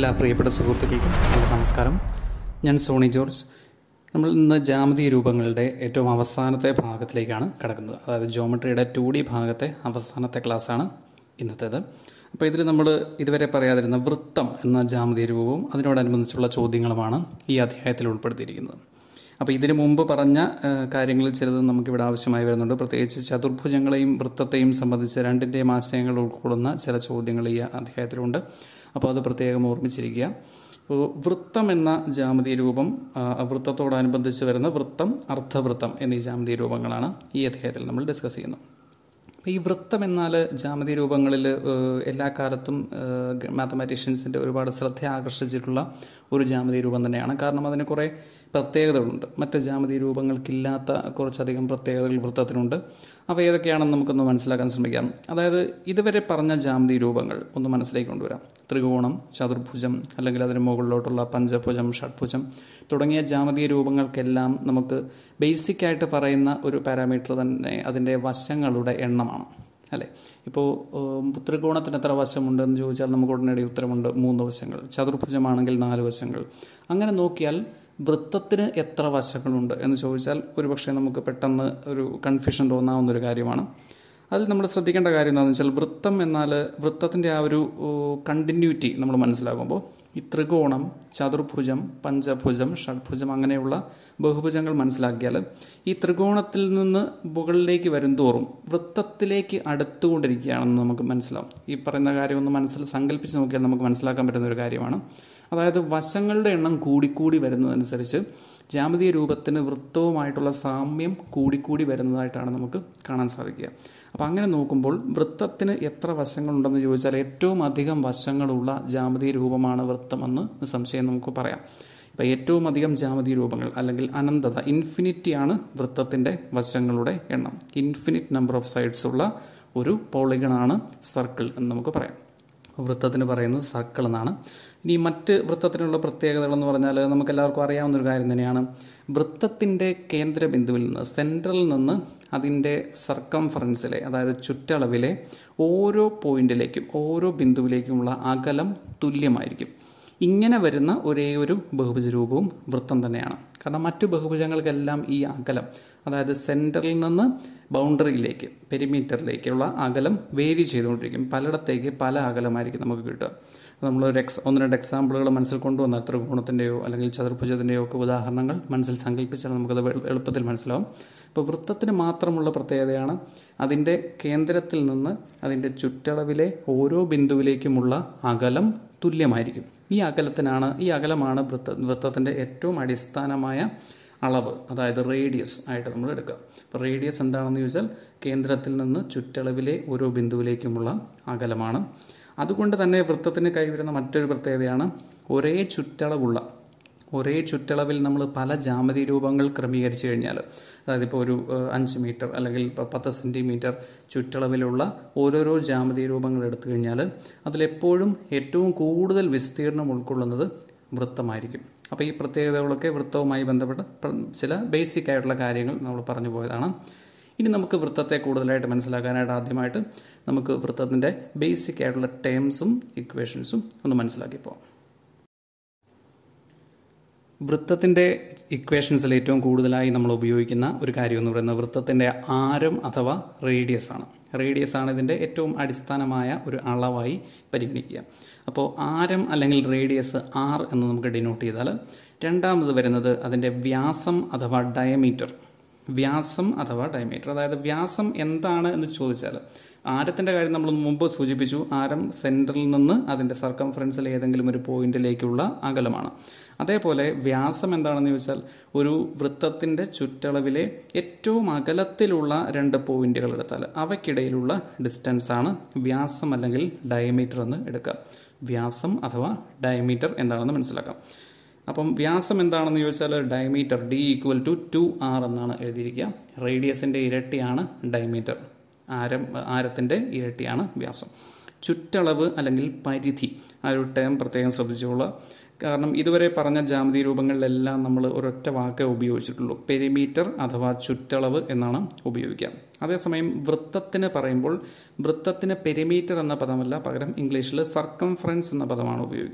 എല്ലാ പ്രിയപ്പെട്ട സുഹൃത്തുക്കൾക്കും എൻ്റെ നമസ്കാരം ഞാൻ സോണി ജോർജ് നമ്മൾ ഇന്ന് ജാമതി രൂപങ്ങളുടെ ഏറ്റവും അവസാനത്തെ ഭാഗത്തിലേക്കാണ് കിടക്കുന്നത് അതായത് ജോമെട്രിയുടെ ടു ഡി ഭാഗത്തെ അവസാനത്തെ ക്ലാസ്സാണ് ഇന്നത്തേത് അപ്പോൾ ഇതിൽ നമ്മൾ ഇതുവരെ പറയാതിരുന്ന വൃത്തം എന്ന ജാമതി രൂപവും അതിനോടനുബന്ധിച്ചുള്ള ചോദ്യങ്ങളുമാണ് ഈ അധ്യായത്തിൽ ഉൾപ്പെടുത്തിയിരിക്കുന്നത് അപ്പോൾ ഇതിനു മുമ്പ് പറഞ്ഞ ഏഹ്, കാര്യങ്ങളിൽ ചിലത് നമുക്കിവിടെ ആവശ്യമായി വരുന്നുണ്ട് പ്രത്യേകിച്ച് ചതുർഭുജങ്ങളെയും വൃത്തത്തെയും സംബന്ധിച്ച് രണ്ടിൻ്റെയും ആശയങ്ങൾ ഉൾക്കൊള്ളുന്ന ചില ചോദ്യങ്ങൾ ഈ അധ്യായത്തിലുണ്ട് അപ്പോൾ അത് പ്രത്യേകം ഓർമ്മിച്ചിരിക്കുക അപ്പോൾ വൃത്തം എന്ന ജാമതി രൂപം ആ, വൃത്തത്തോടനുബന്ധിച്ച് വരുന്ന വൃത്തം അർദ്ധവൃത്തം എന്നീ ജാമതി രൂപങ്ങളാണ് ഈ അധ്യായത്തിൽ നമ്മൾ ഡിസ്കസ് ചെയ്യുന്നത് അപ്പോൾ ഈ വൃത്തം എന്നാൽ ജാമതി രൂപങ്ങളിൽ ഏഹ്, എല്ലാ കാലത്തും മാത്തമാറ്റീഷ്യൻസിൻ്റെ ഒരുപാട് ശ്രദ്ധ ആകർഷിച്ചിട്ടുള്ള ഒരു ജാമതി രൂപം തന്നെയാണ് കാരണം അതിന് കുറേ പ്രത്യേകതകളുണ്ട് മറ്റ് ജാമതി രൂപങ്ങൾക്കില്ലാത്ത കുറച്ചധികം പ്രത്യേകതകൾ വൃത്തത്തിനുണ്ട് അവ ഏതൊക്കെയാണെന്ന് നമുക്കൊന്ന് മനസ്സിലാക്കാൻ ശ്രമിക്കാം അതായത് ഇതുവരെ പറഞ്ഞ ജാമതി രൂപങ്ങൾ ഒന്ന് മനസ്സിലേക്ക് കൊണ്ടുവരാം ത്രികോണം ചതുർഭുജം അല്ലെങ്കിൽ അതിന് മുകളിലോട്ടുള്ള പഞ്ചഭുജം ഷഡ്ഭുജം തുടങ്ങിയ ജാമതീയ രൂപങ്ങൾക്കെല്ലാം നമുക്ക് ബേസിക്കായിട്ട് പറയുന്ന ഒരു പാരാമീറ്റർ തന്നെ അതിൻ്റെ വശങ്ങളുടെ എണ്ണമാണ് അല്ലേ ഇപ്പോൾ ഉം, ത്രികോണത്തിന് എത്ര വശമുണ്ടെന്ന് ചോദിച്ചാൽ നമുക്ക് ഉടനടി ഉത്തരമുണ്ട് മൂന്ന് വശങ്ങൾ ചതുർഭുജമാണെങ്കിൽ നാല് വശങ്ങൾ അങ്ങനെ നോക്കിയാൽ വൃത്തത്തിന് എത്ര വശങ്ങളുണ്ട് എന്ന് ചോദിച്ചാൽ ഒരുപക്ഷെ നമുക്ക് പെട്ടെന്ന് ഒരു കൺഫ്യൂഷൻ തോന്നാവുന്ന ഒരു കാര്യമാണ് അതിൽ നമ്മൾ ശ്രദ്ധിക്കേണ്ട കാര്യം എന്താണെന്ന് വെച്ചാൽ വൃത്തം എന്നാൽ വൃത്തത്തിൻ്റെ ആ ഒരു കണ്ടിന്യൂറ്റി നമ്മൾ മനസ്സിലാക്കുമ്പോൾ ഈ ത്രികോണം ചതുർഭുജം പഞ്ചഭുജം ഷഡ്ഭുജം അങ്ങനെയുള്ള ബഹുഭുജങ്ങൾ മനസ്സിലാക്കിയാൽ ഈ ത്രികോണത്തിൽ നിന്ന് മുകളിലേക്ക് വരുംതോറും വൃത്തത്തിലേക്ക് അടുത്തുകൊണ്ടിരിക്കുകയാണെന്ന് നമുക്ക് മനസ്സിലാവും ഈ പറയുന്ന കാര്യം ഒന്ന് മനസ്സിൽ സങ്കല്പിച്ച് നോക്കിയാൽ നമുക്ക് മനസ്സിലാക്കാൻ പറ്റുന്ന ഒരു കാര്യമാണ് അതായത് വശങ്ങളുടെ എണ്ണം കൂടിക്കൂടി വരുന്നതനുസരിച്ച് ജാമതീയ രൂപത്തിന് വൃത്തവുമായിട്ടുള്ള സാമ്യം കൂടിക്കൂടി വരുന്നതായിട്ടാണ് നമുക്ക് കാണാൻ സാധിക്കുക അപ്പോൾ അങ്ങനെ നോക്കുമ്പോൾ വൃത്തത്തിന് എത്ര വശങ്ങളുണ്ടെന്ന് ചോദിച്ചാൽ ഏറ്റവും അധികം വശങ്ങളുള്ള ജാമതീയ രൂപമാണ് വൃത്തമെന്ന് സംശയം നമുക്ക് പറയാം ഇപ്പോൾ ഏറ്റവും അധികം ജാമതീയ രൂപങ്ങൾ അല്ലെങ്കിൽ അനന്തത ഇൻഫിനിറ്റിയാണ് വൃത്തത്തിൻ്റെ വശങ്ങളുടെ എണ്ണം ഇൻഫിനിറ്റ് നമ്പർ ഓഫ് സൈഡ്സ് ഉള്ള ഒരു പോളിഗണാണ് സർക്കിൾ എന്ന് നമുക്ക് പറയാം വൃത്തത്തിന് പറയുന്നത് സർക്കിൾ എന്നാണ് ഇനി മറ്റ് വൃത്തത്തിനുള്ള പ്രത്യേകതകൾ എന്ന് പറഞ്ഞാൽ നമുക്ക് എല്ലാവർക്കും അറിയാവുന്ന ഒരു കാര്യം തന്നെയാണ് വൃത്തത്തിൻ്റെ കേന്ദ്ര ബിന്ദുവിൽ നിന്ന് സെൻട്രലിൽ നിന്ന് അതിൻ്റെ സർക്കംഫറൻസിലെ അതായത് ചുറ്റളവിലെ ഓരോ പോയിന്റിലേക്കും ഓരോ ബിന്ദുവിലേക്കുമുള്ള അകലം തുല്യമായിരിക്കും ഇങ്ങനെ വരുന്ന ഒരേ ഒരു ബഹുഭുജ രൂപവും വൃത്തം തന്നെയാണ് കാരണം മറ്റു ബഹുഭുജങ്ങൾക്കെല്ലാം ഈ അകലം അതായത് സെൻറ്ററിൽ നിന്ന് ബൗണ്ടറിയിലേക്ക് പെരിമീറ്ററിലേക്കുള്ള അകലം വേരി ചെയ്തുകൊണ്ടിരിക്കും പലയിടത്തേക്ക് പല അകലമായിരിക്കും നമുക്ക് കിട്ടുക നമ്മൾ ഒരു എക്സ് ഒന്ന് രണ്ട് എക്സാമ്പിളുകൾ മനസ്സിൽ കൊണ്ടുവന്ന ത്രികോണത്തിൻ്റെയോ അല്ലെങ്കിൽ ചതുർഭുജത്തിൻ്റെയോ ഒക്കെ ഉദാഹരണങ്ങൾ മനസ്സിൽ സങ്കല്പിച്ചാൽ നമുക്കത് എളു- എളുപ്പത്തിൽ മനസ്സിലാവും ഇപ്പോൾ വൃത്തത്തിന് മാത്രമുള്ള പ്രത്യേകതയാണ് അതിൻ്റെ കേന്ദ്രത്തിൽ നിന്ന് അതിൻ്റെ ചുറ്റളവിലെ ഓരോ ബിന്ദുവിലേക്കുമുള്ള അകലം തുല്യമായിരിക്കും ഈ അകലത്തിനാണ് ഈ അകലമാണ് വൃത്ത വൃത്തത്തിൻ്റെ ഏറ്റവും അടിസ്ഥാനമായ അളവ് അതായത് റേഡിയസ് ആയിട്ട് നമ്മൾ എടുക്കുക അപ്പോൾ റേഡിയസ് എന്താണെന്ന് ചോദിച്ചാൽ കേന്ദ്രത്തിൽ നിന്ന് ചുറ്റളവിലെ ഓരോ ബിന്ദുവിലേക്കുമുള്ള അകലമാണ് അതുകൊണ്ട് തന്നെ വൃത്തത്തിന് കൈവരുന്ന മറ്റൊരു പ്രത്യേകതയാണ് ഒരേ ചുറ്റളവുള്ള ഒരേ ചുറ്റളവിൽ നമ്മൾ പല ജാമതി രൂപങ്ങൾ ക്രമീകരിച്ചു കഴിഞ്ഞാൽ അതായത് ഇപ്പോൾ ഒരു ഏഹ്, അഞ്ച് മീറ്റർ അല്ലെങ്കിൽ ഇപ്പോൾ പത്ത് സെൻറ്റിമീറ്റർ ചുറ്റളവിലുള്ള ഓരോരോ ജാമതി രൂപങ്ങൾ എടുത്തു കഴിഞ്ഞാൽ അതിലെപ്പോഴും ഏറ്റവും കൂടുതൽ വിസ്തീർണം ഉൾക്കൊള്ളുന്നത് വൃത്തമായിരിക്കും അപ്പോൾ ഈ പ്രത്യേകതകളൊക്കെ വൃത്തവുമായി ബന്ധപ്പെട്ട പ്ര- ചില ബേസിക് ആയിട്ടുള്ള കാര്യങ്ങൾ നമ്മൾ പറഞ്ഞു പോയതാണ് ഇനി നമുക്ക് വൃത്തത്തെ കൂടുതലായിട്ട് മനസ്സിലാക്കാനായിട്ട് ആദ്യമായിട്ട് നമുക്ക് വൃത്തത്തിൻ്റെ ബേസിക് ആയിട്ടുള്ള ടേംസും ഇക്വേഷൻസും ഒന്ന് മനസ്സിലാക്കി പോകാം വൃത്തത്തിൻ്റെ ഇക്വേഷൻസിൽ ഏറ്റവും കൂടുതലായി നമ്മൾ ഉപയോഗിക്കുന്ന ഒരു കാര്യം എന്ന് പറയുന്നത് വൃത്തത്തിൻ്റെ ആരം അഥവാ റേഡിയസ് ആണ് റേഡിയസ് ആണ് ഇതിൻ്റെ ഏറ്റവും അടിസ്ഥാനമായ ഒരു അളവായി പരിഗണിക്കുക അപ്പോൾ ആരം അല്ലെങ്കിൽ റേഡിയസ് ആർ എന്ന് നമുക്ക് ഡിനോട്ട് ചെയ്താൽ രണ്ടാമത് വരുന്നത് അതിൻ്റെ വ്യാസം അഥവാ ഡയമീറ്റർ വ്യാസം അഥവാ ഡയമീറ്റർ അതായത് വ്യാസം എന്താണ് എന്ന് ചോദിച്ചാൽ ആരത്തിൻ്റെ കാര്യം നമ്മൾ മുമ്പ് സൂചിപ്പിച്ചു ആരം സെൻറ്ററിൽ നിന്ന് അതിൻ്റെ സർക്കംഫറൻസിൽ ഏതെങ്കിലും ഒരു പോയിന്റിലേക്കുള്ള അകലമാണ് അതേപോലെ വ്യാസം എന്താണെന്ന് ചോദിച്ചാൽ ഒരു വൃത്തത്തിൻ്റെ ചുറ്റളവിലെ ഏറ്റവും അകലത്തിലുള്ള രണ്ട് പോയിന്റുകൾ എടുത്താൽ അവയ്ക്കിടയിലുള്ള ഡിസ്റ്റൻസ് ആണ് വ്യാസം അല്ലെങ്കിൽ ഡയമീറ്റർ എന്ന് എടുക്കുക വ്യാസം അഥവാ ഡയമീറ്റർ എന്താണെന്ന് മനസ്സിലാക്കാം അപ്പം വ്യാസം എന്താണെന്ന് ചോദിച്ചാൽ diameter D equal to two R എന്നാണ് എഴുതിയിരിക്കുക റേഡിയസിൻ്റെ ഇരട്ടിയാണ് ഡയമീറ്റർ ആരം ആരത്തിൻ്റെ ഇരട്ടിയാണ് വ്യാസം ചുറ്റളവ് അല്ലെങ്കിൽ പരിധി ആ ഒരു ടേം പ്രത്യേകം ശ്രദ്ധിച്ചോളുക കാരണം ഇതുവരെ പറഞ്ഞ ജാമതി രൂപങ്ങളിലെല്ലാം നമ്മൾ ഒരൊറ്റ വാക്കേ ഉപയോഗിച്ചിട്ടുള്ളൂ പെരിമീറ്റർ അഥവാ ചുറ്റളവ് എന്നാണ് ഉപയോഗിക്കുക അതേസമയം വൃത്തത്തിന് പറയുമ്പോൾ വൃത്തത്തിന് പെരിമീറ്റർ എന്ന പദമല്ല പകരം ഇംഗ്ലീഷിൽ സർക്കംഫറൻസ് എന്ന പദമാണ് ഉപയോഗിക്കുക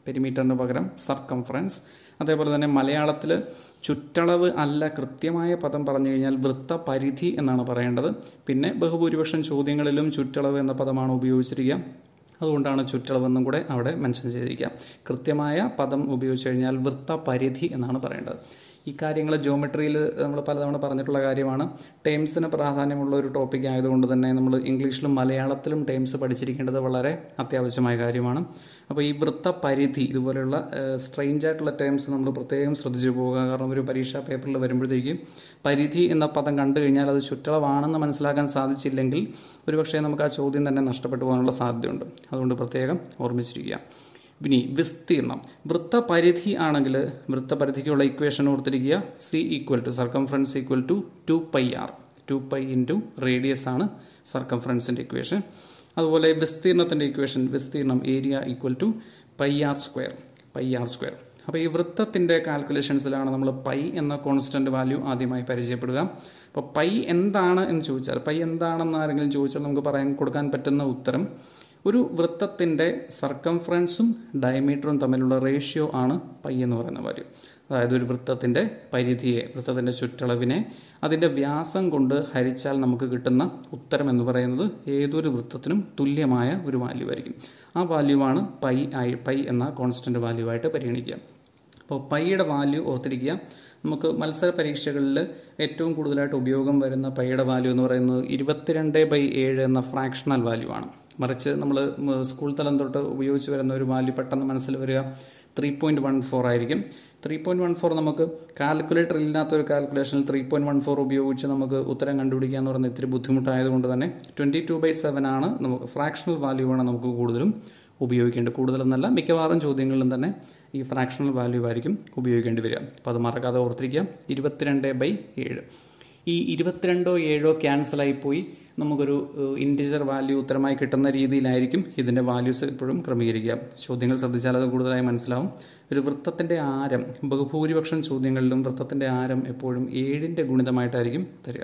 പെരിമീറ്ററിന് പകരം സർക്കംഫറൻസ് അതേപോലെ തന്നെ മലയാളത്തിൽ ചുറ്റളവ് അല്ല കൃത്യമായ പദം പറഞ്ഞു കഴിഞ്ഞാൽ വൃത്തപരിധി എന്നാണ് പറയേണ്ടത് പിന്നെ ബഹുഭൂരിപക്ഷം ചോദ്യങ്ങളിലും ചുറ്റളവ് എന്ന പദമാണ് ഉപയോഗിച്ചിരിക്കുക അതുകൊണ്ടാണ് ചുറ്റളവെന്നും കൂടെ അവിടെ മെൻഷൻ ചെയ്തിരിക്കുക കൃത്യമായ പദം ഉപയോഗിച്ച് കഴിഞ്ഞാൽ വൃത്തപരിധി എന്നാണ് പറയേണ്ടത് ഈ കാര്യങ്ങൾ ജോമെട്രിയിൽ നമ്മൾ പലതവണ പറഞ്ഞിട്ടുള്ള കാര്യമാണ് ടേംസിന് പ്രാധാന്യമുള്ള ഒരു ടോപ്പിക് ആയതുകൊണ്ട് തന്നെ നമ്മൾ ഇംഗ്ലീഷിലും മലയാളത്തിലും ടേംസ് പഠിച്ചിരിക്കേണ്ടത് വളരെ അത്യാവശ്യമായ കാര്യമാണ് അപ്പോൾ ഈ വൃത്തപരിധി ഇതുപോലെയുള്ള സ്ട്രെയിഞ്ച് ആയിട്ടുള്ള ടേംസ് നമ്മൾ പ്രത്യേകം ശ്രദ്ധിച്ചു പോവുക കാരണം ഒരു പരീക്ഷാ പേപ്പറിൽ വരുമ്പോഴത്തേക്കും പരിധി എന്ന പദം കണ്ടു കഴിഞ്ഞാൽ അത് ചുറ്റളവാണെന്ന് മനസ്സിലാക്കാൻ സാധിച്ചില്ലെങ്കിൽ ഒരുപക്ഷെ നമുക്ക് ആ ചോദ്യം തന്നെ നഷ്ടപ്പെട്ടു പോകാനുള്ള സാധ്യതയുണ്ട് അതുകൊണ്ട് പ്രത്യേകം ഓർമ്മിച്ചിരിക്കുക ഇനി വിസ്തീർണം വൃത്തപരിധി ആണെങ്കിൽ വൃത്തപരിധിക്കുള്ള ഇക്വേഷൻ ഓർത്തിരിക്കുക C equal to circumference equal to two pi R two pi into radius ആണ് സർക്കംഫറൻസിൻ്റെ ഇക്വേഷൻ അതുപോലെ വിസ്തീർണത്തിൻ്റെ ഇക്വേഷൻ വിസ്തീർണം area equal to pi R square pi R square അപ്പോൾ ഈ വൃത്തത്തിൻ്റെ കാൽക്കുലേഷൻസിലാണ് നമ്മൾ പൈ എന്ന കോൺസ്റ്റന്റ് വാല്യൂ ആദ്യമായി പരിചയപ്പെടുക അപ്പോൾ പൈ എന്താണ് എന്ന് ചോദിച്ചാൽ പൈ എന്താണെന്ന് ആരെങ്കിലും ചോദിച്ചാൽ നമുക്ക് പറയാൻ കൊടുക്കാൻ പറ്റുന്ന ഉത്തരം ഒരു വൃത്തത്തിൻ്റെ സർക്കംഫറൻസും ഡയമീറ്ററും തമ്മിലുള്ള റേഷ്യോ ആണ് പൈ എന്ന് പറയുന്ന വാല്യൂ അതായത് ഒരു വൃത്തത്തിൻ്റെ പരിധിയെ വൃത്തത്തിൻ്റെ ചുറ്റളവിനെ അതിൻ്റെ വ്യാസം കൊണ്ട് ഹരിച്ചാൽ നമുക്ക് കിട്ടുന്ന ഉത്തരം എന്ന് പറയുന്നത് ഏതൊരു വൃത്തത്തിനും തുല്യമായ ഒരു വാല്യൂ ആയിരിക്കും ആ വാല്യൂ ആണ് പൈ ആയി പൈ എന്ന കോൺസ്റ്റന്റ് വാല്യൂ ആയിട്ട് പരിഗണിക്കുക അപ്പോൾ പൈയുടെ വാല്യൂ ഓർത്തിരിക്കുക നമുക്ക് മത്സര പരീക്ഷകളിൽ ഏറ്റവും കൂടുതലായിട്ട് ഉപയോഗം വരുന്ന പൈയുടെ വാല്യൂ എന്ന് പറയുന്നത് ഇരുപത്തിരണ്ട് ബൈ ഏഴ് എന്ന ഫ്രാക്ഷണൽ വാല്യൂ ആണ് മറിച്ച് നമ്മൾ സ്കൂൾ തലം തൊട്ട് ഉപയോഗിച്ച് വരുന്ന ഒരു വാല്യൂ പെട്ടെന്ന് മനസ്സിൽ വരിക ത്രീ പോയിന്റ് വൺ ഫോർ ആയിരിക്കും ത്രീ പോയിന്റ് വൺ ഫോർ നമുക്ക് കാൽക്കുലേറ്റർ ഇല്ലാത്ത ഒരു കാൽക്കുലേഷനിൽ ത്രീ പോയിന്റ് വൺ ഫോർ ഉപയോഗിച്ച് നമുക്ക് ഉത്തരം കണ്ടുപിടിക്കുക എന്ന് പറയുന്നത് ഇത്തിരി ബുദ്ധിമുട്ടായതുകൊണ്ട് തന്നെ ട്വന്റി ടു ബൈ സെവൻ ആണ് നമുക്ക് ഫ്രാക്ഷണൽ വാല്യൂ ആണ് നമുക്ക് കൂടുതലും ഉപയോഗിക്കേണ്ടത് കൂടുതലെന്നല്ല മിക്കവാറും ചോദ്യങ്ങളിലും തന്നെ ഈ ഫ്രാക്ഷണൽ വാല്യൂ ആയിരിക്കും ഉപയോഗിക്കേണ്ടി വരിക അപ്പോൾ അത് മറക്കാതെ ഓർത്തിരിക്കുക ഇരുപത്തിരണ്ട് ബൈ ഏഴ് ഈ ഇരുപത്തിരണ്ടോ ഏഴോ ക്യാൻസലായി പോയി നമുക്കൊരു ഇൻറ്റിജർ വാല്യൂ ഉത്തരമായി കിട്ടുന്ന രീതിയിലായിരിക്കും ഇതിൻ്റെ വാല്യൂസ് എപ്പോഴും ക്രമീകരിക്കുക ചോദ്യങ്ങൾ ശ്രദ്ധിച്ചാൽ അത് കൂടുതലായി മനസ്സിലാവും ഒരു വൃത്തത്തിൻ്റെ ആരം ബഹുഭൂരിപക്ഷം ചോദ്യങ്ങളിലും വൃത്തത്തിൻ്റെ ആരം എപ്പോഴും ഏഴിൻ്റെ ഗുണിതമായിട്ടായിരിക്കും തരിക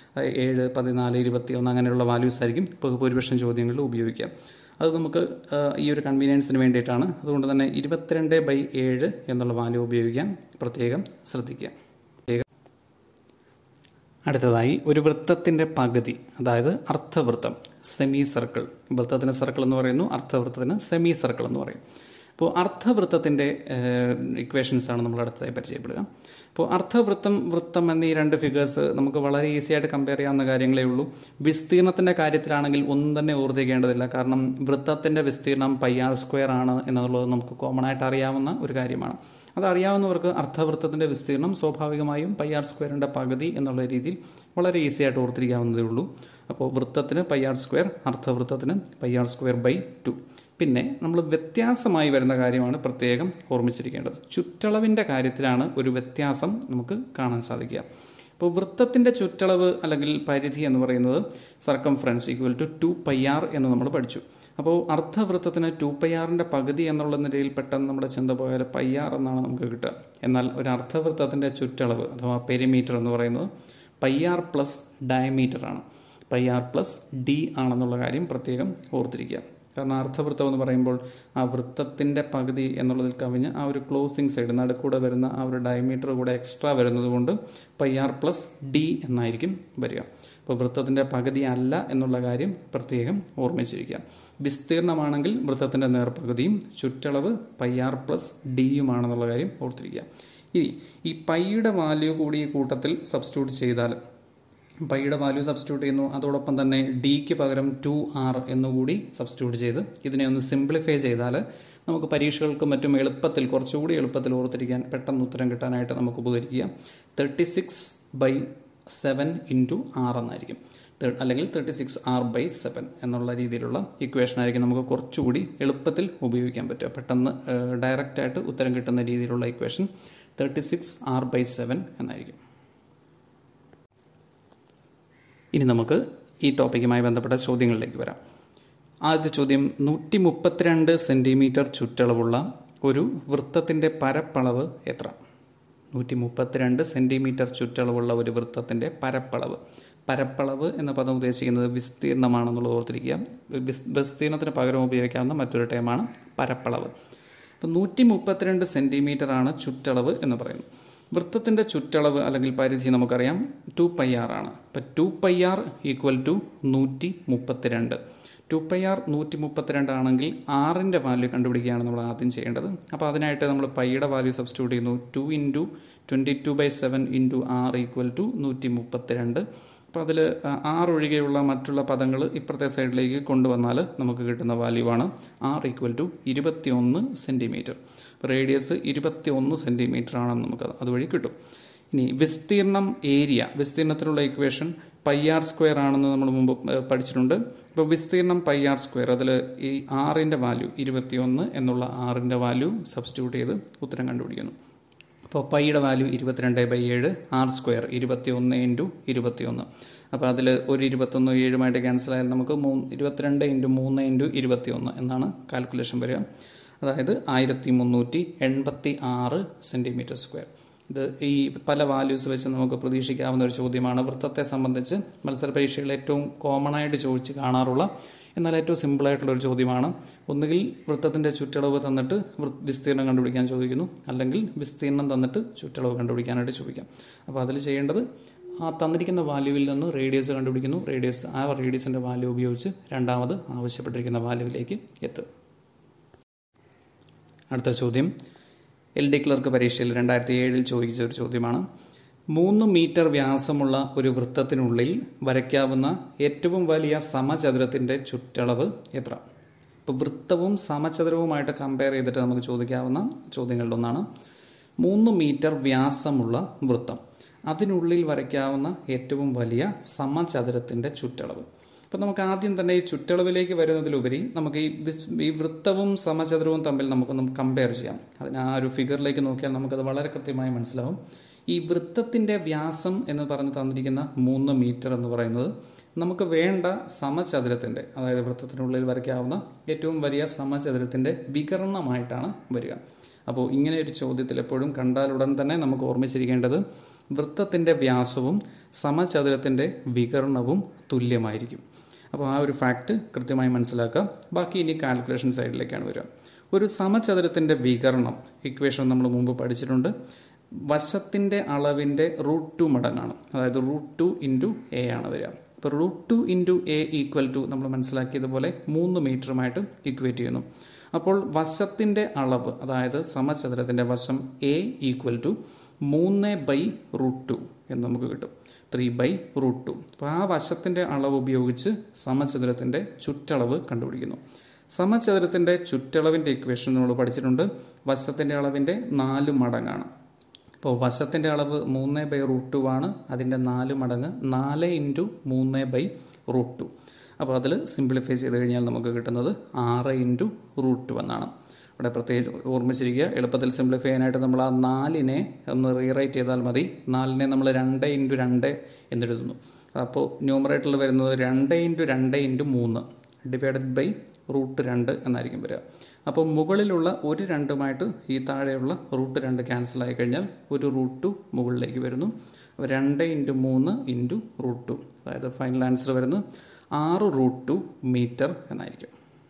ഏഴ് പതിനാല് ഇരുപത്തി ഒന്ന് അങ്ങനെയുള്ള വാല്യൂസ് ആയിരിക്കും ബഹുഭൂരിപക്ഷം ചോദ്യങ്ങളിൽ ഉപയോഗിക്കുക അത് നമുക്ക് ഈ ഒരു കൺവീനിയൻസിന് വേണ്ടിയിട്ടാണ് അതുകൊണ്ട് തന്നെ ഇരുപത്തിരണ്ട് ബൈ ഏഴ് എന്നുള്ള വാല്യൂ ഉപയോഗിക്കാൻ പ്രത്യേകം ശ്രദ്ധിക്കുക അടുത്തതായി ഒരു വൃത്തത്തിൻ്റെ പകുതി അതായത് അർദ്ധവൃത്തം സെമി സർക്കിൾ വൃത്തത്തിന് സർക്കിൾ എന്ന് പറയുന്നു അർദ്ധവൃത്തത്തിന് സെമി സർക്കിൾ എന്ന് പറയും അപ്പോൾ അർദ്ധവൃത്തത്തിൻ്റെ ഇക്വേഷൻസ് ആണ് നമ്മൾ അടുത്തതായി പരിചയപ്പെടുക അപ്പോൾ അർദ്ധവൃത്തം വൃത്തം എന്നീ രണ്ട് ഫിഗേഴ്സ് നമുക്ക് വളരെ ഈസി ആയിട്ട് കമ്പയർ ചെയ്യാവുന്ന കാര്യങ്ങളേ ഉള്ളൂ വിസ്തീർണത്തിൻ്റെ കാര്യത്തിലാണെങ്കിൽ ഒന്നും തന്നെ ഓർത്തിക്കേണ്ടതില്ല കാരണം വൃത്തത്തിൻ്റെ വിസ്തീർണം പൈ ആർ സ്ക്വയർ ആണ് എന്നുള്ളത് നമുക്ക് കോമൺ ആയിട്ട് അറിയാവുന്ന ഒരു കാര്യമാണ് അതറിയാവുന്നവർക്ക് അർദ്ധവൃത്തത്തിൻ്റെ വിസ്തീർണം സ്വാഭാവികമായും പൈ ആർ സ്ക്വയറിൻ്റെ പകുതി എന്നുള്ള രീതിയിൽ വളരെ ഈസി ആയിട്ട് ഓർത്തിരിക്കാവുന്നതേ ഉള്ളൂ അപ്പോൾ വൃത്തത്തിന് പൈ ആർ സ്ക്വയർ അർദ്ധവൃത്തത്തിന് pi R square by two പിന്നെ നമ്മൾ വ്യത്യാസമായി വരുന്ന കാര്യമാണ് പ്രത്യേകം ഓർമ്മിച്ചിരിക്കേണ്ടത് ചുറ്റളവിൻ്റെ കാര്യത്തിലാണ് ഒരു വ്യത്യാസം നമുക്ക് കാണാൻ സാധിക്കുക ഇപ്പോൾ വൃത്തത്തിൻ്റെ ചുറ്റളവ് അല്ലെങ്കിൽ പരിധി എന്ന് പറയുന്നത് circumference equal to two pi R എന്ന് നമ്മൾ പഠിച്ചു അപ്പോൾ അർദ്ധവൃത്തത്തിന് ടു പൈ ആറിൻ്റെ പകുതി എന്നുള്ള നിലയിൽ പെട്ടെന്ന് നമ്മുടെ ചിന്ത പോയാൽ പൈ ആർ എന്നാണ് നമുക്ക് കിട്ടുക എന്നാൽ ഒരു അർദ്ധവൃത്തത്തിൻ്റെ ചുറ്റളവ് അഥവാ പെരിമീറ്റർ എന്ന് പറയുന്നത് പൈ ആർ പ്ലസ് ഡയമീറ്റർ ആണ് പൈ ആർ പ്ലസ് ഡി ആണെന്നുള്ള കാര്യം പ്രത്യേകം ഓർത്തിരിക്കുക കാരണം അർദ്ധവൃത്തം എന്ന് പറയുമ്പോൾ ആ വൃത്തത്തിൻ്റെ പകുതി എന്നുള്ളതിൽ കവിഞ്ഞ് ആ ഒരു ക്ലോസിംഗ് സൈഡ് നടുക്കൂടെ വരുന്ന ആ ഒരു ഡയമീറ്റർ കൂടെ എക്സ്ട്രാ വരുന്നത് കൊണ്ട് പൈ ആർ പ്ലസ് ഡി എന്നായിരിക്കും വരിക അപ്പോൾ വൃത്തത്തിൻ്റെ പകുതി അല്ല എന്നുള്ള കാര്യം പ്രത്യേകം ഓർമ്മിച്ചിരിക്കുക വിസ്തീർണമാണെങ്കിൽ വൃത്തത്തിൻ്റെ നേർപകുതിയും ചുറ്റളവ് പൈ ആർ പ്ലസ് ഡിയുമാണെന്നുള്ള കാര്യം ഓർത്തിരിക്കുക ഇനി ഈ പൈയുടെ വാല്യൂ കൂടി ഈ കൂട്ടത്തിൽ സബ്സ്റ്റിറ്റ്യൂട്ട് ചെയ്താൽ പൈയുടെ വാല്യൂ സബ്സ്റ്റിറ്റ്യൂട്ട് ചെയ്യുന്നു അതോടൊപ്പം തന്നെ ഡിക്ക് പകരം ടു ആർ എന്നുകൂടി സബ്സ്റ്റിറ്റ്യൂട്ട് ചെയ്ത് ഇതിനെ ഒന്ന് സിംപ്ലിഫൈ ചെയ്താൽ നമുക്ക് പരീക്ഷകൾക്കും മറ്റും എളുപ്പത്തിൽ കുറച്ചുകൂടി എളുപ്പത്തിൽ ഓർത്തിരിക്കാൻ പെട്ടെന്ന് ഉത്തരം കിട്ടാനായിട്ട് നമുക്ക് ഉപകരിക്കുക thirty six by seven into R എന്നായിരിക്കും അല്ലെങ്കിൽ thirty six R by seven എന്നുള്ള രീതിയിലുള്ള ഇക്വേഷൻ ആയിരിക്കും നമുക്ക് കുറച്ചുകൂടി എളുപ്പത്തിൽ ഉപയോഗിക്കാൻ പറ്റുക പെട്ടെന്ന് ഡയറക്റ്റ് ആയിട്ട് ഉത്തരം കിട്ടുന്ന രീതിയിലുള്ള equation thirty six R by seven എന്നായിരിക്കും ഇനി നമുക്ക് ഈ ടോപ്പിക്കുമായി ബന്ധപ്പെട്ട ചോദ്യങ്ങളിലേക്ക് വരാം ആദ്യത്തെ ചോദ്യം നൂറ്റി മുപ്പത്തിരണ്ട് സെൻറ്റിമീറ്റർ ചുറ്റളവുള്ള ഒരു വൃത്തത്തിൻ്റെ പരപ്പളവ് എത്ര നൂറ്റി മുപ്പത്തിരണ്ട് സെൻറ്റിമീറ്റർ ചുറ്റളവുള്ള ഒരു വൃത്തത്തിൻ്റെ പരപ്പളവ് പരപ്പളവ് എന്ന പദം ഉദ്ദേശിക്കുന്നത് വിസ്തീർണമാണെന്നുള്ളത് ഓർത്തിരിക്കുക വിസ്തീർണത്തിന് പകരം ഉപയോഗിക്കാവുന്ന മറ്റൊരു ടൈമാണ് പരപ്പളവ് അപ്പോൾ നൂറ്റി മുപ്പത്തിരണ്ട് സെൻറ്റിമീറ്റർ ആണ് ചുറ്റളവ് എന്ന് പറയുന്നത് വൃത്തത്തിൻ്റെ ചുറ്റളവ് അല്ലെങ്കിൽ പരിധി നമുക്കറിയാം ടു പൈ ആർ ആണ് അപ്പോൾ two pi R equal to നൂറ്റി മുപ്പത്തിരണ്ട് ടു പൈ ആർ നൂറ്റി മുപ്പത്തിരണ്ട് ആണെങ്കിൽ ആറിൻ്റെ വാല്യൂ കണ്ടുപിടിക്കുകയാണ് നമ്മൾ ആദ്യം ചെയ്യേണ്ടത് അപ്പോൾ അതിനായിട്ട് നമ്മൾ പൈയുടെ വാല്യൂ സബ്സ്റ്റിറ്റ്യൂട്ട് ചെയ്യുന്നു two into twenty two by seven into R equal to നൂറ്റി മുപ്പത്തിരണ്ട് അപ്പോൾ അതിൽ ആറ് ഒഴികെയുള്ള മറ്റുള്ള പദങ്ങൾ ഇപ്പുറത്തെ സൈഡിലേക്ക് കൊണ്ടുവന്നാൽ നമുക്ക് കിട്ടുന്ന വാല്യൂ ആണ് ആർ ഈക്വൽ ടു ഇരുപത്തി ഒന്ന് സെൻറ്റിമീറ്റർ റേഡിയസ് ഇരുപത്തി ഒന്ന് സെൻറ്റിമീറ്റർ ആണെന്ന് നമുക്ക് അതുവഴി കിട്ടും ഇനി വിസ്തീർണം ഏരിയ വിസ്തീർണത്തിനുള്ള ഇക്വേഷൻ പൈ ആർ സ്ക്വയർ ആണെന്ന് നമ്മൾ മുമ്പ് പഠിച്ചിട്ടുണ്ട് ഇപ്പോൾ വിസ്തീർണം പൈ ആർ സ്ക്വയർ അതിൽ ഈ ആറിൻ്റെ വാല്യൂ ഇരുപത്തിയൊന്ന് എന്നുള്ള ആറിൻ്റെ വാല്യൂ സബ്സ്റ്റിറ്റ്യൂട്ട് ചെയ്ത് ഉത്തരം കണ്ടുപിടിക്കുന്നു അപ്പോൾ പൈയുടെ വാല്യൂ ഇരുപത്തിരണ്ട് ബൈ ഏഴ് ആർ സ്ക്വയർ ഇരുപത്തി ഒന്ന് ഇൻറ്റു ഇരുപത്തി ഒന്ന് അപ്പോൾ അതിൽ ഒരു ഇരുപത്തൊന്ന് ഏഴുമായിട്ട് ക്യാൻസൽ ആയാൽ നമുക്ക് മൂന്ന് ഇരുപത്തിരണ്ട് ഇൻറ്റു മൂന്ന് ഇൻറ്റു ഇരുപത്തി ഒന്ന് എന്നാണ് കാൽക്കുലേഷൻ വരിക അതായത് ആയിരത്തി മുന്നൂറ്റി എൺപത്തി ആറ് സെൻറ്റിമീറ്റർ സ്ക്വയർ ഇത് ഈ പല വാല്യൂസ് വെച്ച് നമുക്ക് പ്രതീക്ഷിക്കാവുന്ന ഒരു ചോദ്യമാണ് വൃത്തത്തെ സംബന്ധിച്ച് മത്സര പരീക്ഷകളിൽ ഏറ്റവും കോമൺ ആയിട്ട് ചോദിച്ച് കാണാറുള്ള എന്നാൽ ഏറ്റവും സിമ്പിളായിട്ടുള്ള ഒരു ചോദ്യമാണ് ഒന്നുകിൽ വൃത്തത്തിൻ്റെ ചുറ്റളവ് തന്നിട്ട് വിസ്തീർണം കണ്ടുപിടിക്കാൻ ചോദിക്കുന്നു അല്ലെങ്കിൽ വിസ്തീർണം തന്നിട്ട് ചുറ്റളവ് കണ്ടുപിടിക്കാനായിട്ട് ചോദിക്കാം അപ്പോൾ അതിൽ ചെയ്യേണ്ടത് ആ തന്നിരിക്കുന്ന വാല്യൂവിൽ നിന്ന് റേഡിയസ് കണ്ടുപിടിക്കുന്നു റേഡിയസ് ആ റേഡിയസിൻ്റെ വാല്യൂ ഉപയോഗിച്ച് രണ്ടാമത് ആവശ്യപ്പെട്ടിരിക്കുന്ന വാല്യൂവിലേക്ക് എത്തുക അടുത്ത ചോദ്യം എൽ ഡി ക്ലർക്ക് പരീക്ഷയിൽ രണ്ടായിരത്തി ഏഴിൽ ചോദിച്ച ഒരു ചോദ്യമാണ് മൂന്ന് മീറ്റർ വ്യാസമുള്ള ഒരു വൃത്തത്തിനുള്ളിൽ വരയ്ക്കാവുന്ന ഏറ്റവും വലിയ സമചതുരത്തിന്റെ ചുറ്റളവ് എത്ര ഇപ്പോൾ വൃത്തവും സമചതുരവുമായിട്ട് കമ്പയർ ചെയ്തിട്ട് നമുക്ക് ചോദിക്കാവുന്ന ചോദ്യങ്ങളിലൊന്നാണ് മൂന്ന് മീറ്റർ വ്യാസമുള്ള വൃത്തം അതിനുള്ളിൽ വരയ്ക്കാവുന്ന ഏറ്റവും വലിയ സമചതുരത്തിന്റെ ചുറ്റളവ് അപ്പം നമുക്ക് ആദ്യം തന്നെ ഈ ചുറ്റളവിലേക്ക് വരുന്നതിലുപരി നമുക്ക് ഈ ഈ വൃത്തവും സമചതുരവും തമ്മിൽ നമുക്കൊന്ന് കമ്പയർ ചെയ്യാം അതിന് ആ ഒരു ഫിഗറിലേക്ക് നോക്കിയാൽ നമുക്കത് വളരെ കൃത്യമായി മനസ്സിലാവും ഈ വൃത്തത്തിന്റെ വ്യാസം എന്ന് പറഞ്ഞ് തന്നിരിക്കുന്ന മൂന്ന് മീറ്റർ എന്ന് പറയുന്നത് നമുക്ക് വേണ്ട സമചതുരത്തിന്റെ അതായത് വൃത്തത്തിനുള്ളിൽ വരയ്ക്കാവുന്ന ഏറ്റവും വലിയ സമചതുരത്തിന്റെ വികരണമായിട്ടാണ് വരിക അപ്പോൾ ഇങ്ങനെ ഒരു ചോദ്യത്തിൽ എപ്പോഴും കണ്ടാൽ ഉടൻ തന്നെ നമുക്ക് ഓർമ്മിച്ചിരിക്കേണ്ടത് വൃത്തത്തിന്റെ വ്യാസവും സമചതുരത്തിന്റെ വികരണവും തുല്യമായിരിക്കും അപ്പോൾ ആ ഒരു ഫാക്ട് കൃത്യമായി മനസ്സിലാക്കുക ബാക്കി ഇനി കാൽക്കുലേഷൻ സൈഡിലേക്കാണ് വരിക ഒരു സമചതുരത്തിന്റെ വികരണം ഇക്വേഷൻ നമ്മൾ മുമ്പ് പഠിച്ചിട്ടുണ്ട് വശത്തിന്റെ അളവിന്റെ റൂട്ട് ടു മടങ്ങാണ് അതായത് റൂട്ട് ടു ഇൻറ്റു എ ആണ് വരിക അപ്പോൾ root two into A equal to നമ്മൾ മനസ്സിലാക്കിയതുപോലെ മൂന്ന് മീറ്ററുമായിട്ട് ഇക്വേറ്റ് ചെയ്യുന്നു അപ്പോൾ വശത്തിന്റെ അളവ് അതായത് സമചതുരത്തിന്റെ വശം എ ഈക്വൽ ടു മൂന്ന് ബൈ റൂട്ട് ടു എന്ന് നമുക്ക് കിട്ടും ത്രീ ബൈ റൂട്ട് ടു അപ്പോൾ ആ വശത്തിന്റെ അളവ് ഉപയോഗിച്ച് സമചതുരത്തിന്റെ ചുറ്റളവ് കണ്ടുപിടിക്കുന്നു സമചതുരത്തിന്റെ ചുറ്റളവിന്റെ ഇക്വേഷൻ നമ്മൾ പഠിച്ചിട്ടുണ്ട് വശത്തിന്റെ അളവിന്റെ നാല് മടങ്ങാണ് അപ്പോൾ വശത്തിന്റെ അളവ് മൂന്ന് ബൈ റൂട്ട് ടു ആണ് അതിന്റെ നാല് മടങ്ങ് നാല് ഇൻറ്റു മൂന്ന് ബൈ റൂട്ട് ടു അപ്പോൾ അതിൽ സിംപ്ലിഫൈ ചെയ്ത് കഴിഞ്ഞാൽ നമുക്ക് കിട്ടുന്നത് ആറ് ഇൻറ്റു റൂട്ട് ടു എന്നാണ് ഇവിടെ പ്രത്യേകിച്ച് ഓർമ്മിച്ചിരിക്കുക എളുപ്പത്തിൽ സിംപ്ലിഫൈ ചെയ്യാനായിട്ട് നമ്മൾ ആ നാലിനെ ഒന്ന് റീറൈറ്റ് ചെയ്താൽ മതി നാലിനെ നമ്മൾ രണ്ട് ഇൻറ്റു രണ്ട് എന്നെഴുതുന്നു അപ്പോൾ ന്യൂമറേറ്ററിൽ വരുന്നത് രണ്ട് ഇൻറ്റു രണ്ട് ഇൻറ്റു മൂന്ന് ഡിവൈഡഡ് ബൈ റൂട്ട് രണ്ട് എന്നായിരിക്കും വരിക അപ്പോൾ മുകളിലുള്ള ഒരു രണ്ടുമായിട്ട് ഈ താഴെയുള്ള റൂട്ട് രണ്ട് ക്യാൻസൽ ആയി കഴിഞ്ഞാൽ ഒരു റൂട്ട് ടു മുകളിലേക്ക് വരുന്നു രണ്ട് ഇൻറ്റു മൂന്ന് ഇൻറ്റു റൂട്ട് ടു അതായത് ഫൈനൽ ആൻസർ വരുന്നത് ആറ് റൂട്ട് ടു മീറ്റർ എന്നായിരിക്കും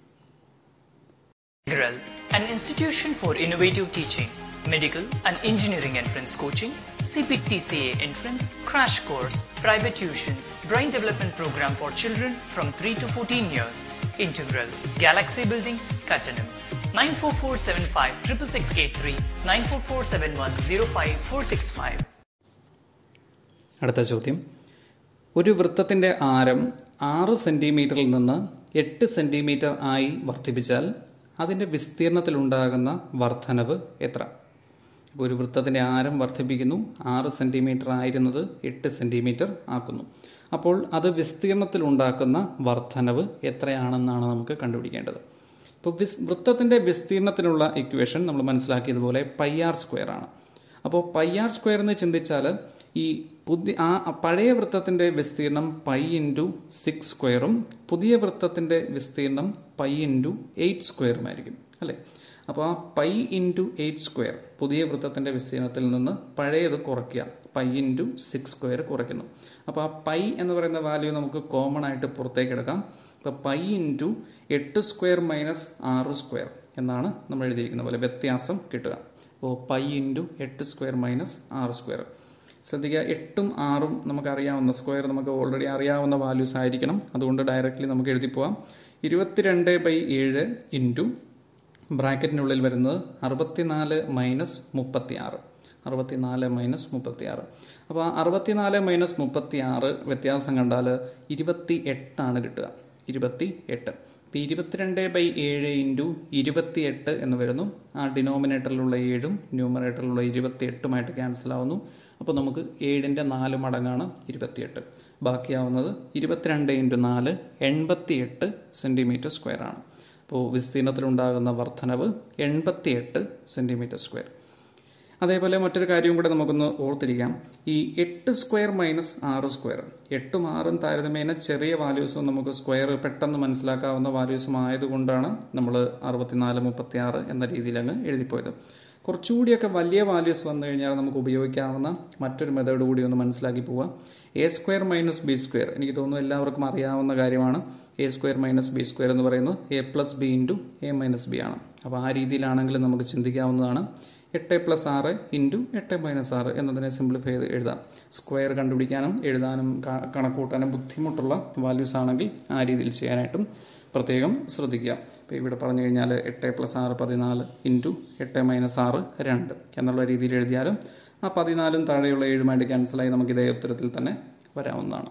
Integral, an institution for innovative teaching, medical and engineering entrance coaching, CPTCA entrance, crash course, private tuitions, brain development program for children from 3 to 14 years. Integral, Galaxy Building, Kattanam. 94475 6683 94471 05465. അടുത്ത ചോദ്യം ഒരു വൃത്തത്തിന്റെ ആരം ആറ് സെന്റിമീറ്ററിൽ നിന്ന് എട്ട് centimetre ആയി വർദ്ധിപ്പിച്ചാൽ അതിന്റെ വിസ്തീർണത്തിലുണ്ടാകുന്ന വർധനവ് എത്ര ഇപ്പോൾ ഒരു വൃത്തത്തിന്റെ ആരം വർദ്ധിപ്പിക്കുന്നു ആറ് സെന്റിമീറ്റർ ആയിരുന്നത് എട്ട് സെന്റിമീറ്റർ ആക്കുന്നു അപ്പോൾ അത് വിസ്തീർണത്തിൽ ഉണ്ടാക്കുന്ന വർധനവ് എത്രയാണെന്നാണ് നമുക്ക് കണ്ടുപിടിക്കേണ്ടത് ഇപ്പോൾ വിസ് വൃത്തത്തിന്റെ വിസ്തീർണത്തിനുള്ള ഇക്വേഷൻ നമ്മൾ മനസ്സിലാക്കിയതുപോലെ പൈ ആർ സ്ക്വയർ ആണ് അപ്പോൾ പൈ ആർ സ്ക്വയർ എന്ന് ചിന്തിച്ചാൽ ഈ പുതിയ ആ പഴയ വൃത്തത്തിന്റെ വിസ്തീർണം പൈ ഇൻറ്റു സിക്സ് സ്ക്വയറും പുതിയ വൃത്തത്തിന്റെ വിസ്തീർണം പൈ ഇൻറ്റു എയ്റ്റ് സ്ക്വയറുമായിരിക്കും അല്ലേ അപ്പോൾ ആ പൈ ഇൻറ്റു എയ്റ്റ് സ്ക്വയർ പുതിയ വൃത്തത്തിന്റെ വിസ്തീർണത്തിൽ നിന്ന് പഴയത് കുറയ്ക്കുക പൈ ഇൻറ്റു സിക്സ് സ്ക്വയർ കുറയ്ക്കുന്നു അപ്പോൾ ആ പൈ എന്ന് പറയുന്ന വാല്യൂ നമുക്ക് കോമൺ ആയിട്ട് പുറത്തേക്ക് എടുക്കാം അപ്പോൾ പൈ ഇൻറ്റു എട്ട് സ്ക്വയർ മൈനസ് ആറ് സ്ക്വയർ എന്നാണ് നമ്മൾ എഴുതിയിരിക്കുന്ന പോലെ വ്യത്യാസം കിട്ടുക അപ്പോൾ പൈ ഇൻറ്റു എട്ട് സ്ക്വയർ മൈനസ് ആറ് സ്ക്വയർ ശ്രദ്ധിക്കുക എട്ടും ആറും നമുക്കറിയാവുന്ന സ്ക്വയർ നമുക്ക് ഓൾറെഡി അറിയാവുന്ന വാല്യൂസ് ആയിരിക്കണം അതുകൊണ്ട് ഡയറക്റ്റ്ലി നമുക്ക് എഴുതി പോവാം ഇരുപത്തിരണ്ട് ബൈ ഏഴ് ഇൻറ്റു ബ്രാക്കറ്റിനുള്ളിൽ വരുന്നത് അറുപത്തിനാല് മൈനസ് മുപ്പത്തി ആറ് അറുപത്തിനാല് മൈനസ് മുപ്പത്തി ആറ് അപ്പോൾ അറുപത്തിനാല് മൈനസ് മുപ്പത്തി ആറ് വ്യത്യാസം കണ്ടാൽ ഇരുപത്തി എട്ടാണ് കിട്ടുക ഇരുപത്തി എട്ട് ഇപ്പോൾ ഇരുപത്തിരണ്ട് ബൈ ഏഴ് ഇൻറ്റു ഇരുപത്തി എട്ട് എന്ന് വരുന്നു ആ ഡിനോമിനേറ്ററിലുള്ള ഏഴും ന്യൂമറേറ്ററിലുള്ള ഇരുപത്തി എട്ടുമായിട്ട് ക്യാൻസൽ ആവുന്നു അപ്പോൾ നമുക്ക് ഏഴിൻ്റെ നാല് മടങ്ങാണ് ഇരുപത്തിയെട്ട് ബാക്കിയാവുന്നത് ഇരുപത്തിരണ്ട് ഇൻറ്റു നാല് എൺപത്തി എട്ട് സെൻറ്റിമീറ്റർ സ്ക്വയർ ആണ് അപ്പോൾ വിസ്തീർണത്തിലുണ്ടാകുന്ന വർധനവ് എൺപത്തിയെട്ട് സെൻറ്റിമീറ്റർ സ്ക്വയർ അതേപോലെ മറ്റൊരു കാര്യം കൂടെ നമുക്കൊന്ന് ഓർത്തിരിക്കാം ഈ എട്ട് സ്ക്വയർ മൈനസ് ആറ് സ്ക്വയർ എട്ടും ആറും താരതമ്യേന ചെറിയ വാല്യൂസും നമുക്ക് സ്ക്വയർ പെട്ടെന്ന് മനസ്സിലാക്കാവുന്ന വാല്യൂസും ആയതുകൊണ്ടാണ് നമ്മൾ അറുപത്തിനാല് മുപ്പത്തി ആറ് എന്ന രീതിയിലാണ് എഴുതിപ്പോയത് കുറച്ചുകൂടിയൊക്കെ വലിയ വാല്യൂസ് വന്നു കഴിഞ്ഞാൽ നമുക്ക് ഉപയോഗിക്കാവുന്ന മറ്റൊരു മെത്തേഡ് കൂടി ഒന്ന് മനസ്സിലാക്കി പോവാം A square minus B square എനിക്ക് തോന്നുന്നു എല്ലാവർക്കും അറിയാവുന്ന കാര്യമാണ് A square minus B square എന്ന് പറയുന്നത് A plus B into A minus B ആണ് അപ്പോൾ ആ രീതിയിലാണെങ്കിൽ നമുക്ക് ചിന്തിക്കാവുന്നതാണ് എട്ട് പ്ലസ് ആറ് ഇൻറ്റു എട്ട് മൈനസ് ആറ് എന്നതിനെ സിംപ്ലിഫൈ ചെയ്ത് എഴുതാം സ്ക്വയർ കണ്ടുപിടിക്കാനും എഴുതാനും കണക്കൂട്ടാനും ബുദ്ധിമുട്ടുള്ള വാല്യൂസ് ആണെങ്കിൽ ആ രീതിയിൽ ചെയ്യാനായിട്ടും പ്രത്യേകം ശ്രദ്ധിക്കുക ഇപ്പോൾ ഇവിടെ പറഞ്ഞു കഴിഞ്ഞാൽ എട്ട് പ്ലസ് ആറ് പതിനാല് ഇൻറ്റു എട്ട് മൈനസ് ആറ് രണ്ട് എന്നുള്ള രീതിയിൽ എഴുതിയാലും ആ പതിനാലും താഴെയുള്ള ഏഴുമായിട്ട് ക്യാൻസലായി നമുക്ക് ഇതേ ഉത്തരത്തിൽ തന്നെ വരാവുന്നതാണ്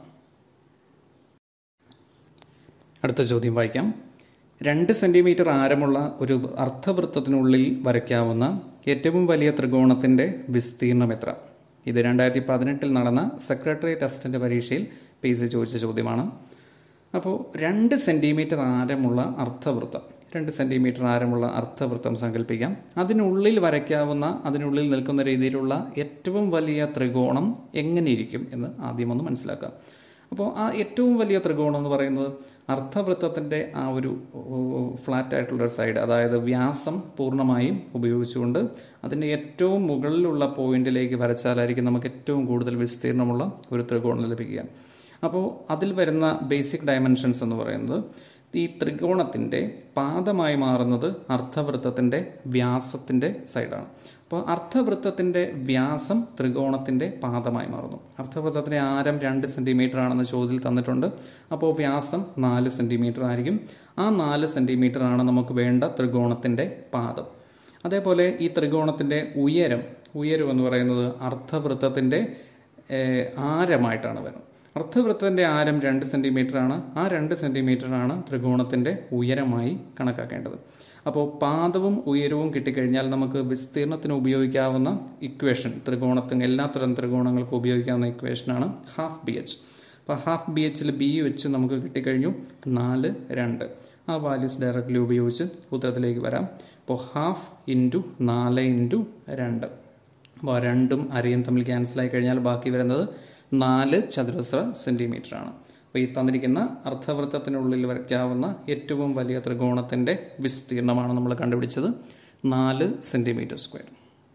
അടുത്ത ചോദ്യം വായിക്കാം രണ്ട് സെൻറ്റിമീറ്റർ ആരമുള്ള ഒരു അർദ്ധവൃത്തത്തിനുള്ളിൽ വരയ്ക്കാവുന്ന ഏറ്റവും വലിയ ത്രികോണത്തിൻ്റെ വിസ്തീർണം എത്ര ഇത് രണ്ടായിരത്തി പതിനെട്ടിൽ നടന്ന സെക്രട്ടറി ടെസ്റ്റിൻ്റെ പരീക്ഷയിൽ പി സി ചോദിച്ച ചോദ്യമാണ് അപ്പോൾ രണ്ട് സെൻറ്റിമീറ്റർ ആരമുള്ള അർദ്ധവൃത്തം രണ്ട് സെൻറ്റിമീറ്റർ ആരമുള്ള അർദ്ധവൃത്തം സങ്കല്പിക്കാം അതിനുള്ളിൽ വരയ്ക്കാവുന്ന അതിനുള്ളിൽ നിൽക്കുന്ന രീതിയിലുള്ള ഏറ്റവും വലിയ ത്രികോണം എങ്ങനെയിരിക്കും എന്ന് ആദ്യം ഒന്ന് മനസ്സിലാക്കാം അപ്പോൾ ആ ഏറ്റവും വലിയ ത്രികോണം എന്ന് പറയുന്നത് അർദ്ധവൃത്തത്തിൻ്റെ ആ ഒരു ഫ്ലാറ്റ് ആയിട്ടുള്ള സൈഡ് അതായത് വ്യാസം പൂർണ്ണമായും ഉപയോഗിച്ചുകൊണ്ട് അതിൻ്റെ ഏറ്റവും മുകളിലുള്ള പോയിന്റിലേക്ക് വരച്ചാലായിരിക്കും നമുക്ക് ഏറ്റവും കൂടുതൽ വിസ്തീർണമുള്ള ഒരു ത്രികോണം ലഭിക്കുക അപ്പോൾ അതിൽ വരുന്ന ബേസിക് ഡയമെൻഷൻസ് എന്ന് പറയുന്നത് ഈ ത്രികോണത്തിൻ്റെ പാദമായി മാറുന്നത് അർദ്ധവൃത്തത്തിൻ്റെ വ്യാസത്തിൻ്റെ സൈഡാണ് അപ്പോൾ അർദ്ധവൃത്തത്തിൻ്റെ വ്യാസം ത്രികോണത്തിൻ്റെ പാദമായി മാറുന്നു അർദ്ധവൃത്തത്തിൻ്റെ ആരം രണ്ട് സെൻറ്റിമീറ്റർ ആണെന്ന് ചോദ്യത്തിൽ തന്നിട്ടുണ്ട് അപ്പോൾ വ്യാസം നാല് സെൻറ്റിമീറ്റർ ആയിരിക്കും ആ നാല് സെൻറ്റിമീറ്റർ ആണ് നമുക്ക് വേണ്ട ത്രികോണത്തിൻ്റെ പാദം അതേപോലെ ഈ ത്രികോണത്തിൻ്റെ ഉയരം ഉയരം എന്ന് പറയുന്നത് അർദ്ധവൃത്തത്തിൻ്റെ ആരമായിട്ടാണ് വരുന്നത് അർദ്ധവൃത്തത്തിൻ്റെ ആരം രണ്ട് സെൻറ്റിമീറ്റർ ആണ് ആ രണ്ട് സെൻറ്റിമീറ്റർ ആണ് ത്രികോണത്തിൻ്റെ ഉയരമായി കണക്കാക്കേണ്ടത് അപ്പോൾ പാദവും ഉയരവും കിട്ടിക്കഴിഞ്ഞാൽ നമുക്ക് വിസ്തീർണത്തിന് ഉപയോഗിക്കാവുന്ന ഇക്വേഷൻ ത്രികോണത്തിന് എല്ലാത്തരം ത്രികോണങ്ങൾക്കും ഉപയോഗിക്കാവുന്ന ഇക്വേഷനാണ് ഹാഫ് ബി എച്ച് അപ്പോൾ ഹാഫ് ബി എച്ചിൽ ബി വെച്ച് നമുക്ക് കിട്ടിക്കഴിഞ്ഞു നാല് രണ്ട് ആ വാല്യൂസ് ഡയറക്റ്റ്ലി ഉപയോഗിച്ച് ഉത്തരത്തിലേക്ക് വരാം അപ്പോൾ ഹാഫ് ഇൻറ്റു നാല് ഇൻറ്റു രണ്ട് അപ്പോൾ രണ്ടും അരയും തമ്മിൽ ക്യാൻസലായി കഴിഞ്ഞാൽ ബാക്കി വരുന്നത് നാല് ചതുരശ്ര സെൻറ്റിമീറ്റർ ആണ് അപ്പോൾ ഈ തന്നിരിക്കുന്ന അർദ്ധവൃത്തത്തിനുള്ളിൽ വരയ്ക്കാവുന്ന ഏറ്റവും വലിയ ത്രികോണത്തിൻ്റെ വിസ്തീർണമാണ് നമ്മൾ കണ്ടുപിടിച്ചത് നാല് സെൻറ്റിമീറ്റർ സ്ക്വയർ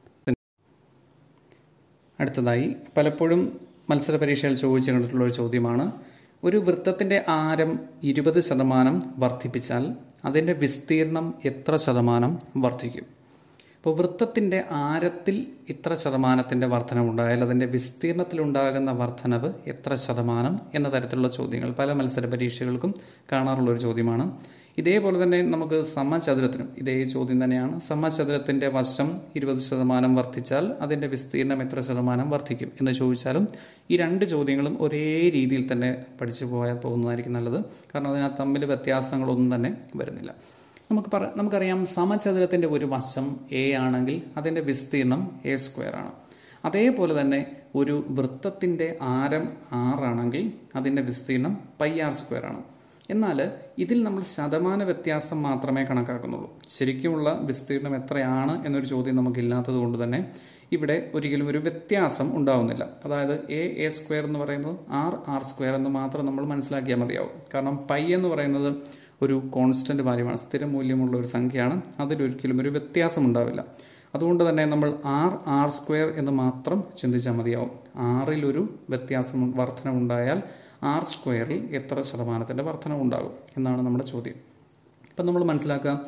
അടുത്തതായി പലപ്പോഴും മത്സര പരീക്ഷയിൽ ചോദിച്ചു കണ്ടിട്ടുള്ള ഒരു ചോദ്യമാണ് ഒരു വൃത്തത്തിൻ്റെ ആരം ഇരുപത് ശതമാനം വർദ്ധിപ്പിച്ചാൽ അതിൻ്റെ വിസ്തീർണം എത്ര ശതമാനം വർദ്ധിക്കും അപ്പോൾ വൃത്തത്തിൻ്റെ ആരത്തിൽ ഇത്ര ശതമാനത്തിൻ്റെ വർധനവുണ്ടായാൽ അതിൻ്റെ വിസ്തീർണത്തിലുണ്ടാകുന്ന വർധനവ് എത്ര ശതമാനം എന്ന തരത്തിലുള്ള ചോദ്യങ്ങൾ പല മത്സര പരീക്ഷകൾക്കും കാണാറുള്ള ഒരു ചോദ്യമാണ് ഇതേപോലെ തന്നെ നമുക്ക് സമചതുരത്തിനും ഇതേ ചോദ്യം തന്നെയാണ് സമചതുരത്തിൻ്റെ വശം ഇരുപത് ശതമാനം വർദ്ധിച്ചാൽ അതിൻ്റെ വിസ്തീർണം എത്ര ശതമാനം വർദ്ധിക്കും എന്ന് ചോദിച്ചാലും ഈ രണ്ട് ചോദ്യങ്ങളും ഒരേ രീതിയിൽ തന്നെ പഠിച്ചു പോയാൽ പോകുന്നതായിരിക്കും നല്ലത് കാരണം അതിനകത്ത് തമ്മിൽ വ്യത്യാസങ്ങളൊന്നും തന്നെ വരുന്നില്ല നമുക്ക് പറ നമുക്കറിയാം സമചതുരത്തിൻ്റെ ഒരു വശം എ ആണെങ്കിൽ അതിൻ്റെ വിസ്തീർണം എ സ്ക്വയർ ആണ് അതേപോലെ തന്നെ ഒരു വൃത്തത്തിൻ്റെ ആരം ആറാണെങ്കിൽ അതിൻ്റെ വിസ്തീർണം പൈ ആർ സ്ക്വയർ ആണ് എന്നാൽ ഇതിൽ നമ്മൾ ശതമാന വ്യത്യാസം മാത്രമേ കണക്കാക്കുന്നുള്ളൂ ശരിക്കുമുള്ള വിസ്തീർണം എത്രയാണ് എന്നൊരു ചോദ്യം നമുക്കില്ലാത്തത് കൊണ്ട് തന്നെ ഇവിടെ ഒരിക്കലും ഒരു വ്യത്യാസം ഉണ്ടാവുന്നില്ല അതായത് എ എ സ്ക്വയർ എന്ന് പറയുന്നത് ആർ ആർ സ്ക്വയർ എന്ന് മാത്രം നമ്മൾ മനസ്സിലാക്കിയാൽ മതിയാവും കാരണം പൈ എന്ന് പറയുന്നത് ഒരു കോൺസ്റ്റന്റ് വാല്യൂമാണ് സ്ഥിരമൂല്യമുള്ള ഒരു സംഖ്യയാണ് അതിലൊരിക്കലും ഒരു വ്യത്യാസം ഉണ്ടാവില്ല അതുകൊണ്ട് തന്നെ നമ്മൾ ആർ ആർ സ്ക്വയർ എന്ന് മാത്രം ചിന്തിച്ചാൽ മതിയാവും ആറിലൊരു വ്യത്യാസം വർധന ഉണ്ടായാൽ ആർ സ്ക്വയറിൽ എത്ര ശതമാനത്തിൻ്റെ വർധന ഉണ്ടാകും എന്നാണ് നമ്മുടെ ചോദ്യം ഇപ്പം നമ്മൾ മനസ്സിലാക്കുക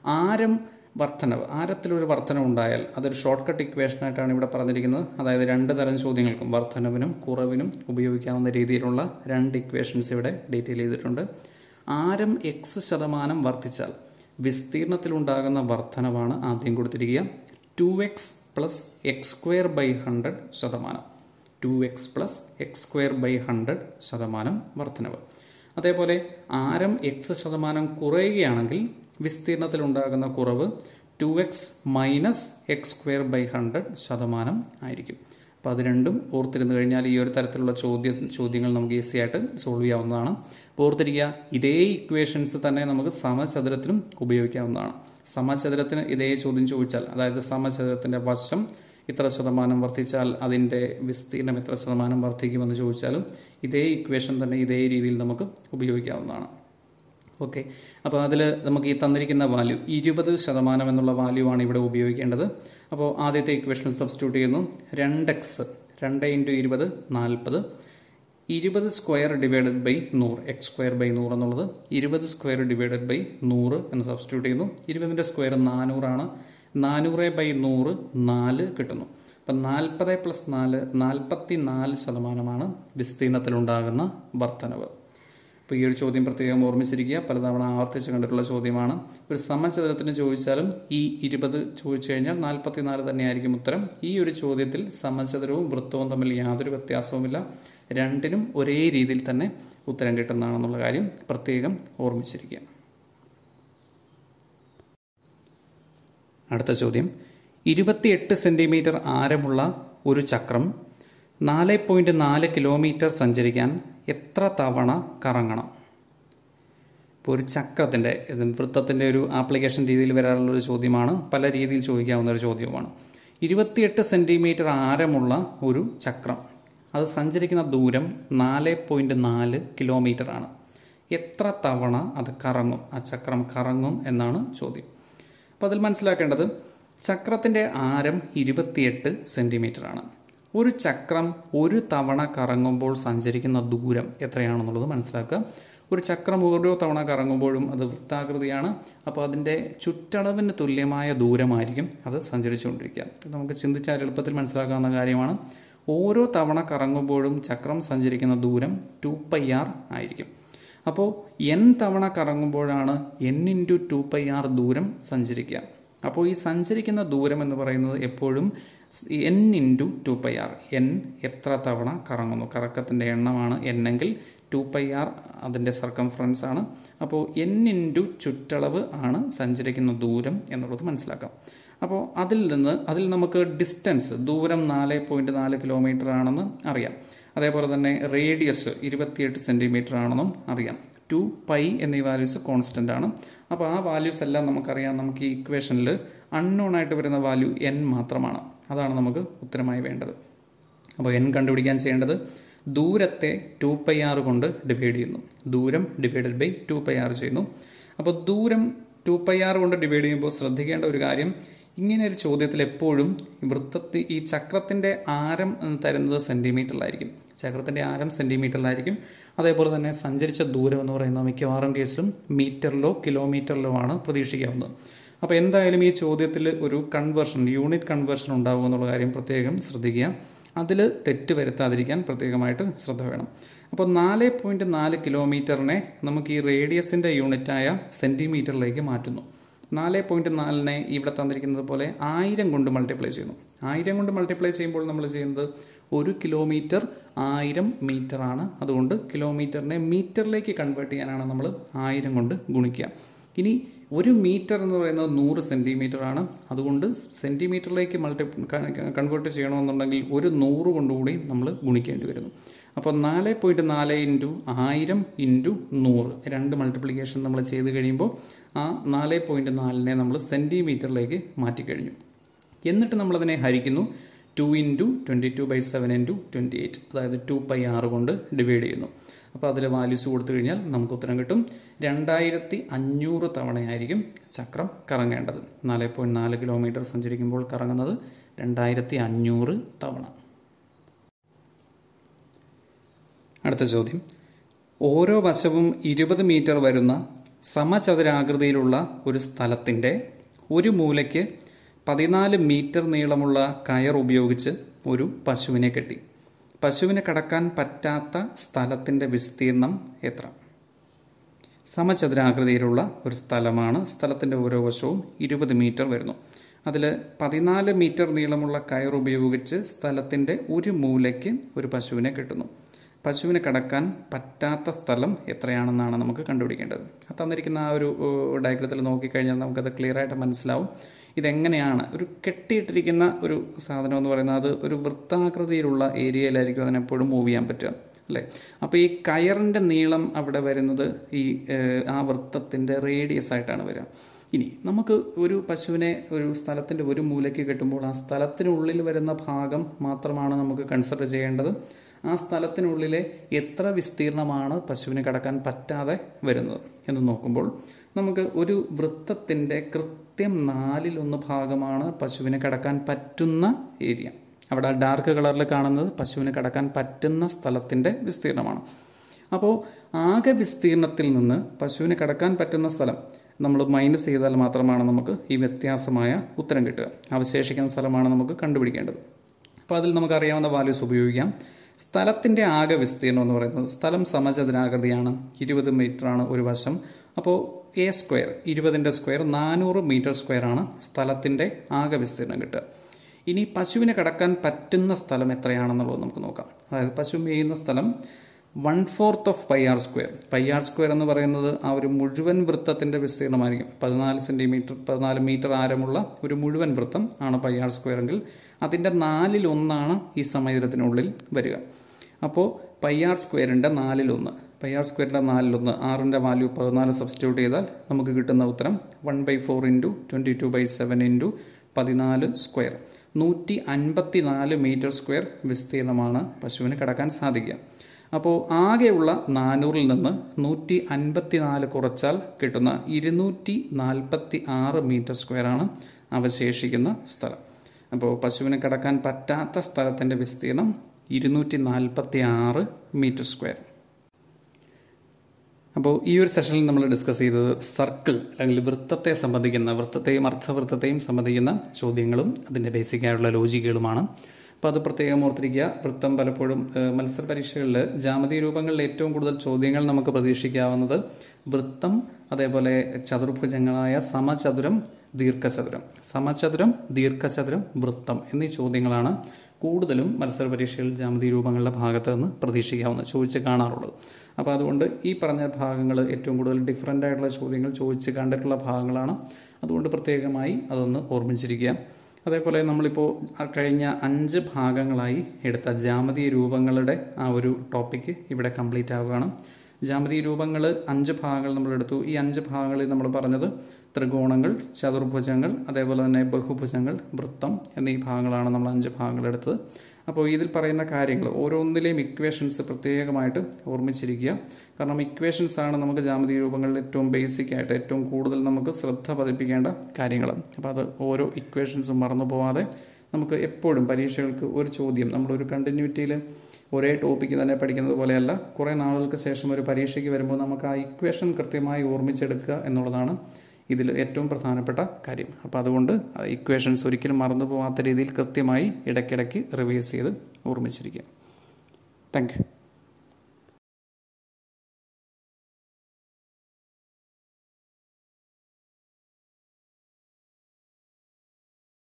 ആരം വർധനവ് ആരത്തിലൊരു വർധനവ് ഉണ്ടായാൽ അതൊരു ഷോർട്ട് കട്ട് ഇക്വേഷനായിട്ടാണ് ഇവിടെ പറഞ്ഞിരിക്കുന്നത് അതായത് രണ്ട് തരം ചോദ്യങ്ങൾക്കും വർധനവിനും കുറവിനും ഉപയോഗിക്കാവുന്ന രീതിയിലുള്ള രണ്ട് ഇക്വേഷൻസ് ഇവിടെ ഡീറ്റെയിൽ ചെയ്തിട്ടുണ്ട് ആരം എക്സ് ശതമാനം വർദ്ധിച്ചാൽ വിസ്തീർണത്തിലുണ്ടാകുന്ന വർധനവാണ് ആദ്യം കൊടുത്തിരിക്കുക two X plus X square by hundred ശതമാനം two X plus X square by hundred ശതമാനം വർധനവ് അതേപോലെ ആരം എക്സ് ശതമാനം കുറയുകയാണെങ്കിൽ വിസ്തീർണത്തിലുണ്ടാകുന്ന കുറവ് two X minus X square by hundred ശതമാനം ആയിരിക്കും അപ്പോൾ അത് രണ്ടും ഓർത്തിരുന്നു കഴിഞ്ഞാൽ ഈ ഒരു തരത്തിലുള്ള ചോദ്യ ചോദ്യങ്ങൾ നമുക്ക് ഈസി ആയിട്ട് സോൾവ് ചെയ്യാവുന്നതാണ് അപ്പോൾ ഓർത്തിരിക്കുക ഇതേ ഇക്വേഷൻസ് തന്നെ നമുക്ക് സമചതുരത്തിനും ഉപയോഗിക്കാവുന്നതാണ് സമചതുരത്തിന് ഇതേ ചോദ്യം ചോദിച്ചാൽ അതായത് സമചതുരത്തിൻ്റെ വശം ഇത്ര ശതമാനം വർദ്ധിച്ചാൽ അതിൻ്റെ വിസ്തീർണം എത്ര ശതമാനം വർദ്ധിക്കുമെന്ന് ചോദിച്ചാലും ഇതേ ഇക്വേഷൻ തന്നെ ഇതേ രീതിയിൽ നമുക്ക് ഉപയോഗിക്കാവുന്നതാണ് ഓക്കെ അപ്പോൾ അതിൽ നമുക്ക് ഈ തന്നിരിക്കുന്ന വാല്യൂ ഇരുപത് ശതമാനം എന്നുള്ള വാല്യൂ ആണ് ഇവിടെ ഉപയോഗിക്കേണ്ടത് അപ്പോൾ ആദ്യത്തെ ഇക്വേഷനിൽ സബ്സ്റ്റിറ്റ്യൂട്ട് ചെയ്യുന്നു രണ്ട് എക്സ് രണ്ട് ഇൻറ്റു ഇരുപത് നാൽപ്പത് ഇരുപത് സ്ക്വയർ ഡിവൈഡഡ് ബൈ നൂറ് എക്സ് സ്ക്വയർ ബൈ നൂറ് എന്നുള്ളത് ഇരുപത് സ്ക്വയർ ഡിവൈഡഡ് ബൈ നൂറ് എന്ന് സബ്സ്റ്റിറ്റ്യൂട്ട് ചെയ്യുന്നു ഇരുപതിൻ്റെ സ്ക്വയർ നാനൂറാണ് നാനൂറ് ബൈ നൂറ് നാല് കിട്ടുന്നു അപ്പം നാൽപ്പത് പ്ലസ് നാല് നാൽപ്പത്തി നാല് ശതമാനമാണ് വിസ്തീർണത്തിലുണ്ടാകുന്ന വർധനവ് അപ്പോൾ ഈ ഒരു ചോദ്യം പ്രത്യേകം ഓർമ്മിച്ചിരിക്കുക പലതവണ ആവർത്തിച്ച് കണ്ടിട്ടുള്ള ചോദ്യമാണ് ഒരു സമചതുരത്തിന് ചോദിച്ചാലും ഈ ഇരുപത് ചോദിച്ചു കഴിഞ്ഞാൽ നാൽപ്പത്തി നാല് തന്നെയായിരിക്കും ഉത്തരം ഈ ഒരു ചോദ്യത്തിൽ സമചതുരവും വൃത്തവും തമ്മിൽ യാതൊരു വ്യത്യാസവുമില്ല രണ്ടിനും ഒരേ രീതിയിൽ തന്നെ ഉത്തരം കിട്ടുന്നതാണെന്നുള്ള കാര്യം പ്രത്യേകം ഓർമ്മിച്ചിരിക്കുക അടുത്ത ചോദ്യം ഇരുപത്തിയെട്ട് സെൻറ്റിമീറ്റർ ആരമുള്ള ഒരു ചക്രം നാല് പോയിൻറ്റ് നാല് കിലോമീറ്റർ സഞ്ചരിക്കാൻ എത്ര തവണ കറങ്ങണം ഇപ്പോൾ ഒരു ചക്രത്തിൻ്റെ വൃത്തത്തിൻ്റെ ഒരു ആപ്ലിക്കേഷൻ രീതിയിൽ വരാനുള്ള ഒരു ചോദ്യമാണ് പല രീതിയിൽ ചോദിക്കാവുന്ന ഒരു ചോദ്യവുമാണ് ഇരുപത്തിയെട്ട് സെൻറ്റിമീറ്റർ ആരമുള്ള ഒരു ചക്രം അത് സഞ്ചരിക്കുന്ന ദൂരം നാല് പോയിൻറ്റ് നാല് കിലോമീറ്റർ ആണ് എത്ര തവണ അത് കറങ്ങും ആ ചക്രം കറങ്ങും എന്നാണ് ചോദ്യം അപ്പോൾ അതിൽ മനസ്സിലാക്കേണ്ടത് ചക്രത്തിൻ്റെ ആരം ഇരുപത്തിയെട്ട് സെൻറ്റിമീറ്റർ ആണ് ഒരു ചക്രം ഒരു തവണ കറങ്ങുമ്പോൾ സഞ്ചരിക്കുന്ന ദൂരം എത്രയാണെന്നുള്ളത് മനസ്സിലാക്കുക ഒരു ചക്രം ഓരോ തവണ കറങ്ങുമ്പോഴും അത് വൃത്താകൃതിയാണ് അപ്പോൾ അതിൻ്റെ ചുറ്റളവിന് തുല്യമായ ദൂരമായിരിക്കും അത് സഞ്ചരിച്ചുകൊണ്ടിരിക്കുക നമുക്ക് ചിന്തിച്ചാൽ എളുപ്പത്തിൽ മനസ്സിലാക്കാവുന്ന കാര്യമാണ് ഓരോ തവണ കറങ്ങുമ്പോഴും ചക്രം സഞ്ചരിക്കുന്ന ദൂരം ടു പൈ ആർ ആയിരിക്കും അപ്പോൾ എൻ തവണ കറങ്ങുമ്പോഴാണ് N into two pi R ദൂരം സഞ്ചരിക്കുക അപ്പോൾ ഈ സഞ്ചരിക്കുന്ന ദൂരം എന്ന് പറയുന്നത് എപ്പോഴും N into two pi R N എത്ര തവണ കറങ്ങുന്നു കറക്കത്തിൻ്റെ എണ്ണമാണ് എൻ എങ്കിൽ ടു പൈ ആർ അതിൻ്റെ സർക്കംഫറൻസ് ആണ് അപ്പോൾ എൻ ഇൻറ്റു ചുറ്റളവ് ആണ് സഞ്ചരിക്കുന്ന ദൂരം എന്നുള്ളത് മനസ്സിലാക്കാം അപ്പോൾ അതിൽ നിന്ന് അതിൽ നമുക്ക് ഡിസ്റ്റൻസ് ദൂരം നാല് പോയിൻറ്റ് നാല് കിലോമീറ്റർ ആണെന്ന് അറിയാം അതേപോലെ തന്നെ റേഡിയസ് ഇരുപത്തിയെട്ട് സെൻറ്റിമീറ്റർ ആണെന്നും അറിയാം ടു പൈ എന്നീ വാല്യൂസ് കോൺസ്റ്റൻ്റ് ആണ് അപ്പോൾ ആ വാല്യൂസ് എല്ലാം നമുക്കറിയാം നമുക്ക് ഈ ഇക്വേഷനിൽ അൺനോൺ ആയിട്ട് വരുന്ന വാല്യൂ എൻ മാത്രമാണ് അതാണ് നമുക്ക് ഉത്തരമായി വേണ്ടത് അപ്പോൾ എൻ കണ്ടുപിടിക്കാൻ ചെയ്യേണ്ടത് ദൂരത്തെ ടു പൈ ആർ കൊണ്ട് ഡിവൈഡ് ചെയ്യുന്നു ദൂരം divided by two pi R ചെയ്യുന്നു അപ്പോൾ ദൂരം ടു പൈ ആർ കൊണ്ട് ഡിവൈഡ് ചെയ്യുമ്പോൾ ശ്രദ്ധിക്കേണ്ട ഒരു കാര്യം ഇങ്ങനെ ഒരു ചോദ്യത്തിൽ എപ്പോഴും വൃത്തത്തിൽ ഈ ചക്രത്തിൻ്റെ ആരം തരുന്നത് സെൻറ്റിമീറ്ററിലായിരിക്കും ചക്രത്തിൻ്റെ ആരം സെൻറ്റിമീറ്ററിലായിരിക്കും അതേപോലെ തന്നെ സഞ്ചരിച്ച ദൂരം എന്ന് പറയുന്നത് മിക്കവാറും കേസിലും മീറ്ററിലോ കിലോമീറ്ററിലോ ആണ് പ്രതീക്ഷിക്കാവുന്നത് അപ്പോൾ എന്തായാലും ഈ ചോദ്യത്തിൽ ഒരു കൺവേർഷൻ യൂണിറ്റ് കൺവേർഷൻ ഉണ്ടാകും എന്നുള്ള കാര്യം പ്രത്യേകം ശ്രദ്ധിക്കുക അതിൽ തെറ്റ് വരുത്താതിരിക്കാൻ പ്രത്യേകമായിട്ട് ശ്രദ്ധ വേണം അപ്പോൾ നാല് പോയിൻറ്റ് നാല് കിലോമീറ്ററിനെ നമുക്ക് ഈ റേഡിയസിൻ്റെ യൂണിറ്റായ സെൻറ്റിമീറ്ററിലേക്ക് മാറ്റുന്നു നാല് പോയിൻറ്റ് നാലിനെ ഇവിടെ തന്നിരിക്കുന്നത് പോലെ ആയിരം കൊണ്ട് മൾട്ടിപ്ലൈ ചെയ്യുന്നു ആയിരം കൊണ്ട് മൾട്ടിപ്ലൈ ചെയ്യുമ്പോൾ നമ്മൾ ചെയ്യുന്നത് ഒരു കിലോമീറ്റർ ആയിരം മീറ്റർ ആണ് അതുകൊണ്ട് കിലോമീറ്ററിനെ മീറ്ററിലേക്ക് കൺവേർട്ട് ചെയ്യാനാണ് നമ്മൾ ആയിരം കൊണ്ട് ഗുണിക്കുക ഇനി ഒരു മീറ്റർ എന്ന് പറയുന്നത് നൂറ് സെൻറ്റിമീറ്റർ ആണ് അതുകൊണ്ട് സെൻറ്റിമീറ്ററിലേക്ക് മൾട്ടി കൺവേർട്ട് ചെയ്യണമെന്നുണ്ടെങ്കിൽ ഒരു നൂറ് കൊണ്ടുകൂടി നമ്മൾ ഗുണിക്കേണ്ടി വരുന്നു അപ്പോൾ നാല് പോയിൻറ്റ് നാല് ഇൻറ്റു ആയിരം ഇൻറ്റു നൂറ് രണ്ട് മൾട്ടിപ്ലിക്കേഷൻ നമ്മൾ ചെയ്ത് കഴിയുമ്പോൾ ആ നാല് പോയിൻറ്റ് നാലിനെ നമ്മൾ സെൻറ്റിമീറ്ററിലേക്ക് മാറ്റിക്കഴിഞ്ഞു എന്നിട്ട് നമ്മളതിനെ ഹരിക്കുന്നു two into twenty two by seven into twenty eight അതായത് ടു പൈ ആറ് കൊണ്ട് ഡിവൈഡ് ചെയ്യുന്നു അപ്പോൾ അതിൽ വാല്യൂസ് കൊടുത്തു കഴിഞ്ഞാൽ നമുക്ക് ഉത്തരം കിട്ടും രണ്ടായിരത്തി അഞ്ഞൂറ് തവണയായിരിക്കും ചക്രം കറങ്ങേണ്ടത് നാല് പോയിൻറ്റ് നാല് കിലോമീറ്റർ സഞ്ചരിക്കുമ്പോൾ കറങ്ങുന്നത് രണ്ടായിരത്തി അഞ്ഞൂറ് തവണ അടുത്ത ചോദ്യം ഓരോ വശവും ഇരുപത് മീറ്റർ വരുന്ന സമചതുരാകൃതിയിലുള്ള ഒരു സ്ഥലത്തിൻ്റെ ഒരു മൂലയ്ക്ക് പതിനാല് മീറ്റർ നീളമുള്ള കയർ ഉപയോഗിച്ച് ഒരു പശുവിനെ കെട്ടി പശുവിനെ കടക്കാൻ പറ്റാത്ത സ്ഥലത്തിൻ്റെ വിസ്തീർണം എത്ര സമചതുരാകൃതിയിലുള്ള ഒരു സ്ഥലമാണ് സ്ഥലത്തിൻ്റെ ഓരോ വശവും ഇരുപത് മീറ്റർ വരുന്നു അതിൽ പതിനാല് മീറ്റർ നീളമുള്ള കയർ ഉപയോഗിച്ച് സ്ഥലത്തിൻ്റെ ഒരു മൂലയ്ക്ക് ഒരു പശുവിനെ കെട്ടുന്നു പശുവിനെ കടക്കാൻ പറ്റാത്ത സ്ഥലം എത്രയാണെന്നാണ് നമുക്ക് കണ്ടുപിടിക്കേണ്ടത് തന്നിരിക്കുന്ന ആ ഒരു ഡയഗ്രത്തിൽ നോക്കിക്കഴിഞ്ഞാൽ നമുക്കത് ക്ലിയർ ആയിട്ട് മനസ്സിലാവും ഇതെങ്ങനെയാണ് ഒരു കെട്ടിയിട്ടിരിക്കുന്ന ഒരു സാധനം എന്ന് പറയുന്നത് അത് ഒരു വൃത്താകൃതിയിലുള്ള ഏരിയയിലായിരിക്കും അതിനെപ്പോഴും മൂവ് ചെയ്യാൻ പറ്റുക അല്ലേ അപ്പോൾ ഈ കയറിൻ്റെ നീളം അവിടെ വരുന്നത് ഈ ആ വൃത്തത്തിൻ്റെ റേഡിയസ് ആയിട്ടാണ് വരിക ഇനി നമുക്ക് ഒരു പശുവിനെ ഒരു സ്ഥലത്തിൻ്റെ ഒരു മൂലയ്ക്ക് കെട്ടുമ്പോൾ ആ സ്ഥലത്തിനുള്ളിൽ വരുന്ന ഭാഗം മാത്രമാണ് നമുക്ക് കൺസിഡർ ചെയ്യേണ്ടത് ആ സ്ഥലത്തിനുള്ളിലെ എത്ര വിസ്തീർണമാണ് പശുവിനെ കടക്കാൻ പറ്റാതെ വരുന്നത് എന്ന് നോക്കുമ്പോൾ നമുക്ക് ഒരു വൃത്തത്തിൻ്റെ കൃത്യം നാലിലൊന്ന് ഭാഗമാണ് പശുവിനെ കടക്കാൻ പറ്റുന്ന ഏരിയ അവിടെ ഡാർക്ക് കളറിൽ കാണുന്നത് പശുവിന് കടക്കാൻ പറ്റുന്ന സ്ഥലത്തിൻ്റെ വിസ്തീർണമാണ് അപ്പോൾ ആകെ വിസ്തീർണത്തിൽ നിന്ന് പശുവിന് കടക്കാൻ പറ്റുന്ന സ്ഥലം നമ്മൾ മൈനസ് ചെയ്താൽ മാത്രമാണ് നമുക്ക് ഈ വ്യത്യാസമായ ഉത്തരം കിട്ടുക അവശേഷിക്കുന്ന സ്ഥലമാണ് നമുക്ക് കണ്ടുപിടിക്കേണ്ടത് അപ്പോൾ അതിൽ നമുക്കറിയാവുന്ന വാല്യൂസ് ഉപയോഗിക്കാം സ്ഥലത്തിൻ്റെ ആകെ വിസ്തീർണം എന്ന് പറയുന്നത് സ്ഥലം സമചതുരാകൃതിയാണ് ഇരുപത് ആണ് ഒരു വശം അപ്പോൾ എ സ്ക്വയർ ഇരുപതിൻ്റെ സ്ക്വയർ നാനൂറ് മീറ്റർ സ്ക്വയർ ആണ് സ്ഥലത്തിൻ്റെ ആകെ വിസ്തീർണം കിട്ടുക ഇനി പശുവിനെ കടക്കാൻ പറ്റുന്ന സ്ഥലം എത്രയാണെന്നുള്ളത് നമുക്ക് നോക്കാം അതായത് പശു മേയുന്ന സ്ഥലം one fourth of pi R square pi R square എന്ന് പറയുന്നത് ആ ഒരു മുഴുവൻ വൃത്തത്തിൻ്റെ വിസ്തീർണമായിരിക്കും പതിനാല് സെൻറ്റിമീറ്റർ പതിനാല് മീറ്റർ ആരമുള്ള ഒരു മുഴുവൻ വൃത്തം ആണ് പൈ ആർ സ്ക്വയർ എങ്കിൽ അതിൻ്റെ നാലിൽ ഒന്നാണ് ഈ സമയത്തിനുള്ളിൽ വരിക അപ്പോൾ പൈ ആർ സ്ക്വയറിൻ്റെ നാലിലൊന്ന് പൈ ആർ സ്ക്വയറിൻ്റെ നാലിലൊന്ന് ആറിൻ്റെ വാല്യൂ പതിനാല് സബ്സ്റ്റിറ്റ്യൂട്ട് ചെയ്താൽ നമുക്ക് കിട്ടുന്ന ഉത്തരം one by four into twenty two by seven into പതിനാല് സ്ക്വയർ നൂറ്റി അൻപത്തി നാല് മീറ്റർ സ്ക്വയർ വിസ്തീർണമാണ് പശുവിന് കടക്കാൻ സാധിക്കുക അപ്പോൾ ആകെയുള്ള നാനൂറിൽ നിന്ന് നൂറ്റി അൻപത്തി നാല് കുറച്ചാൽ കിട്ടുന്ന ഇരുന്നൂറ്റി നാൽപ്പത്തി ആറ് മീറ്റർ സ്ക്വയറാണ് അവശേഷിക്കുന്ന സ്ഥലം അപ്പോൾ പശുവിന് കടക്കാൻ പറ്റാത്ത സ്ഥലത്തിൻ്റെ വിസ്തീർണം ഇരുന്നൂറ്റി നാൽപ്പത്തി ആറ് മീറ്റർ സ്ക്വയർ അപ്പോൾ ഈ ഒരു സെഷനിൽ നമ്മൾ ഡിസ്കസ് ചെയ്തത് സർക്കിൾ അല്ലെങ്കിൽ വൃത്തത്തെ സംബന്ധിക്കുന്ന വൃത്തത്തെയും അർത്ഥവൃത്തത്തെയും സംബന്ധിക്കുന്ന ചോദ്യങ്ങളും അതിൻ്റെ ബേസിക് ആയിട്ടുള്ള ലോജിക്കുകളുമാണ് അപ്പോൾ അത് പ്രത്യേകം ഓർത്തിരിക്കുക വൃത്തം പലപ്പോഴും മത്സര പരീക്ഷകളിൽ ജാമതി രൂപങ്ങളിൽ ഏറ്റവും കൂടുതൽ ചോദ്യങ്ങൾ നമുക്ക് പ്രതീക്ഷിക്കാവുന്നത് വൃത്തം അതേപോലെ ചതുർഭുജങ്ങളായ സമചതുരം ദീർഘചതുരം സമചതുരം ദീർഘചതുരം വൃത്തം എന്നീ ചോദ്യങ്ങളാണ് കൂടുതലും മത്സര പരീക്ഷയിൽ ജാമതി രൂപങ്ങളുടെ ഭാഗത്ത് നിന്ന് പ്രതീക്ഷിക്കാവുന്ന ചോദിച്ച് കാണാറുള്ളത് അപ്പോൾ അതുകൊണ്ട് ഈ പറഞ്ഞ ഭാഗങ്ങൾ ഏറ്റവും കൂടുതൽ ഡിഫറൻ്റ് ആയിട്ടുള്ള ചോദ്യങ്ങൾ ചോദിച്ച് കണ്ടിട്ടുള്ള ഭാഗങ്ങളാണ് അതുകൊണ്ട് പ്രത്യേകമായി അതൊന്ന് ഓർമ്മിച്ചിരിക്കുക അതേപോലെ നമ്മളിപ്പോൾ കഴിഞ്ഞ അഞ്ച് ഭാഗങ്ങളായി എടുത്ത ജാമതീയ രൂപങ്ങളുടെ ആ ഒരു ടോപ്പിക്ക് ഇവിടെ കംപ്ലീറ്റ് ആവുകയാണ് ജാമതീയ രൂപങ്ങൾ അഞ്ച് ഭാഗങ്ങൾ നമ്മൾ എടുത്തു ഈ അഞ്ച് ഭാഗങ്ങളിൽ നമ്മൾ പറഞ്ഞത് ത്രികോണങ്ങൾ ചതുർഭുജങ്ങൾ അതേപോലെ തന്നെ ബഹുഭുജങ്ങൾ വൃത്തം എന്നീ ഭാഗങ്ങളാണ് നമ്മൾ അഞ്ച് ഭാഗങ്ങൾ എടുത്തത് അപ്പോൾ ഇതിൽ പറയുന്ന കാര്യങ്ങൾ ഓരോന്നിലെയും ഇക്വേഷൻസ് പ്രത്യേകമായിട്ട് ഓർമ്മിച്ചിരിക്കുക കാരണം ഇക്വേഷൻസ് ആണ് നമുക്ക് ജാമതീയ രൂപങ്ങളിൽ ഏറ്റവും ബേസിക് ആയിട്ട് ഏറ്റവും കൂടുതൽ നമുക്ക് ശ്രദ്ധ പതിപ്പിക്കേണ്ട കാര്യങ്ങൾ അപ്പോൾ അത് ഓരോ ഇക്വേഷൻസും മറന്നു പോവാതെ നമുക്ക് എപ്പോഴും പരീക്ഷകൾക്ക് ഒരു ചോദ്യം നമ്മളൊരു കണ്ടിന്യൂറ്റിയിൽ ഒരേ ടോപ്പിക്ക് തന്നെ പഠിക്കുന്നത് പോലെയല്ല കുറേ നാളുകൾക്ക് ശേഷം ഒരു പരീക്ഷയ്ക്ക് വരുമ്പോൾ നമുക്ക് ആ ഇക്വേഷൻ കൃത്യമായി ഓർമ്മിച്ചെടുക്കുക എന്നുള്ളതാണ് ഇതിൽ ഏറ്റവും പ്രധാനപ്പെട്ട കാര്യം അപ്പോൾ അതുകൊണ്ട് ഇക്വേഷൻസ് ഒരിക്കലും മറന്നു പോകാത്ത രീതിയിൽ കൃത്യമായി ഇടയ്ക്കിടയ്ക്ക് റിവൈസ് ചെയ്ത് ഓർമ്മിച്ചിരിക്കുക താങ്ക് യു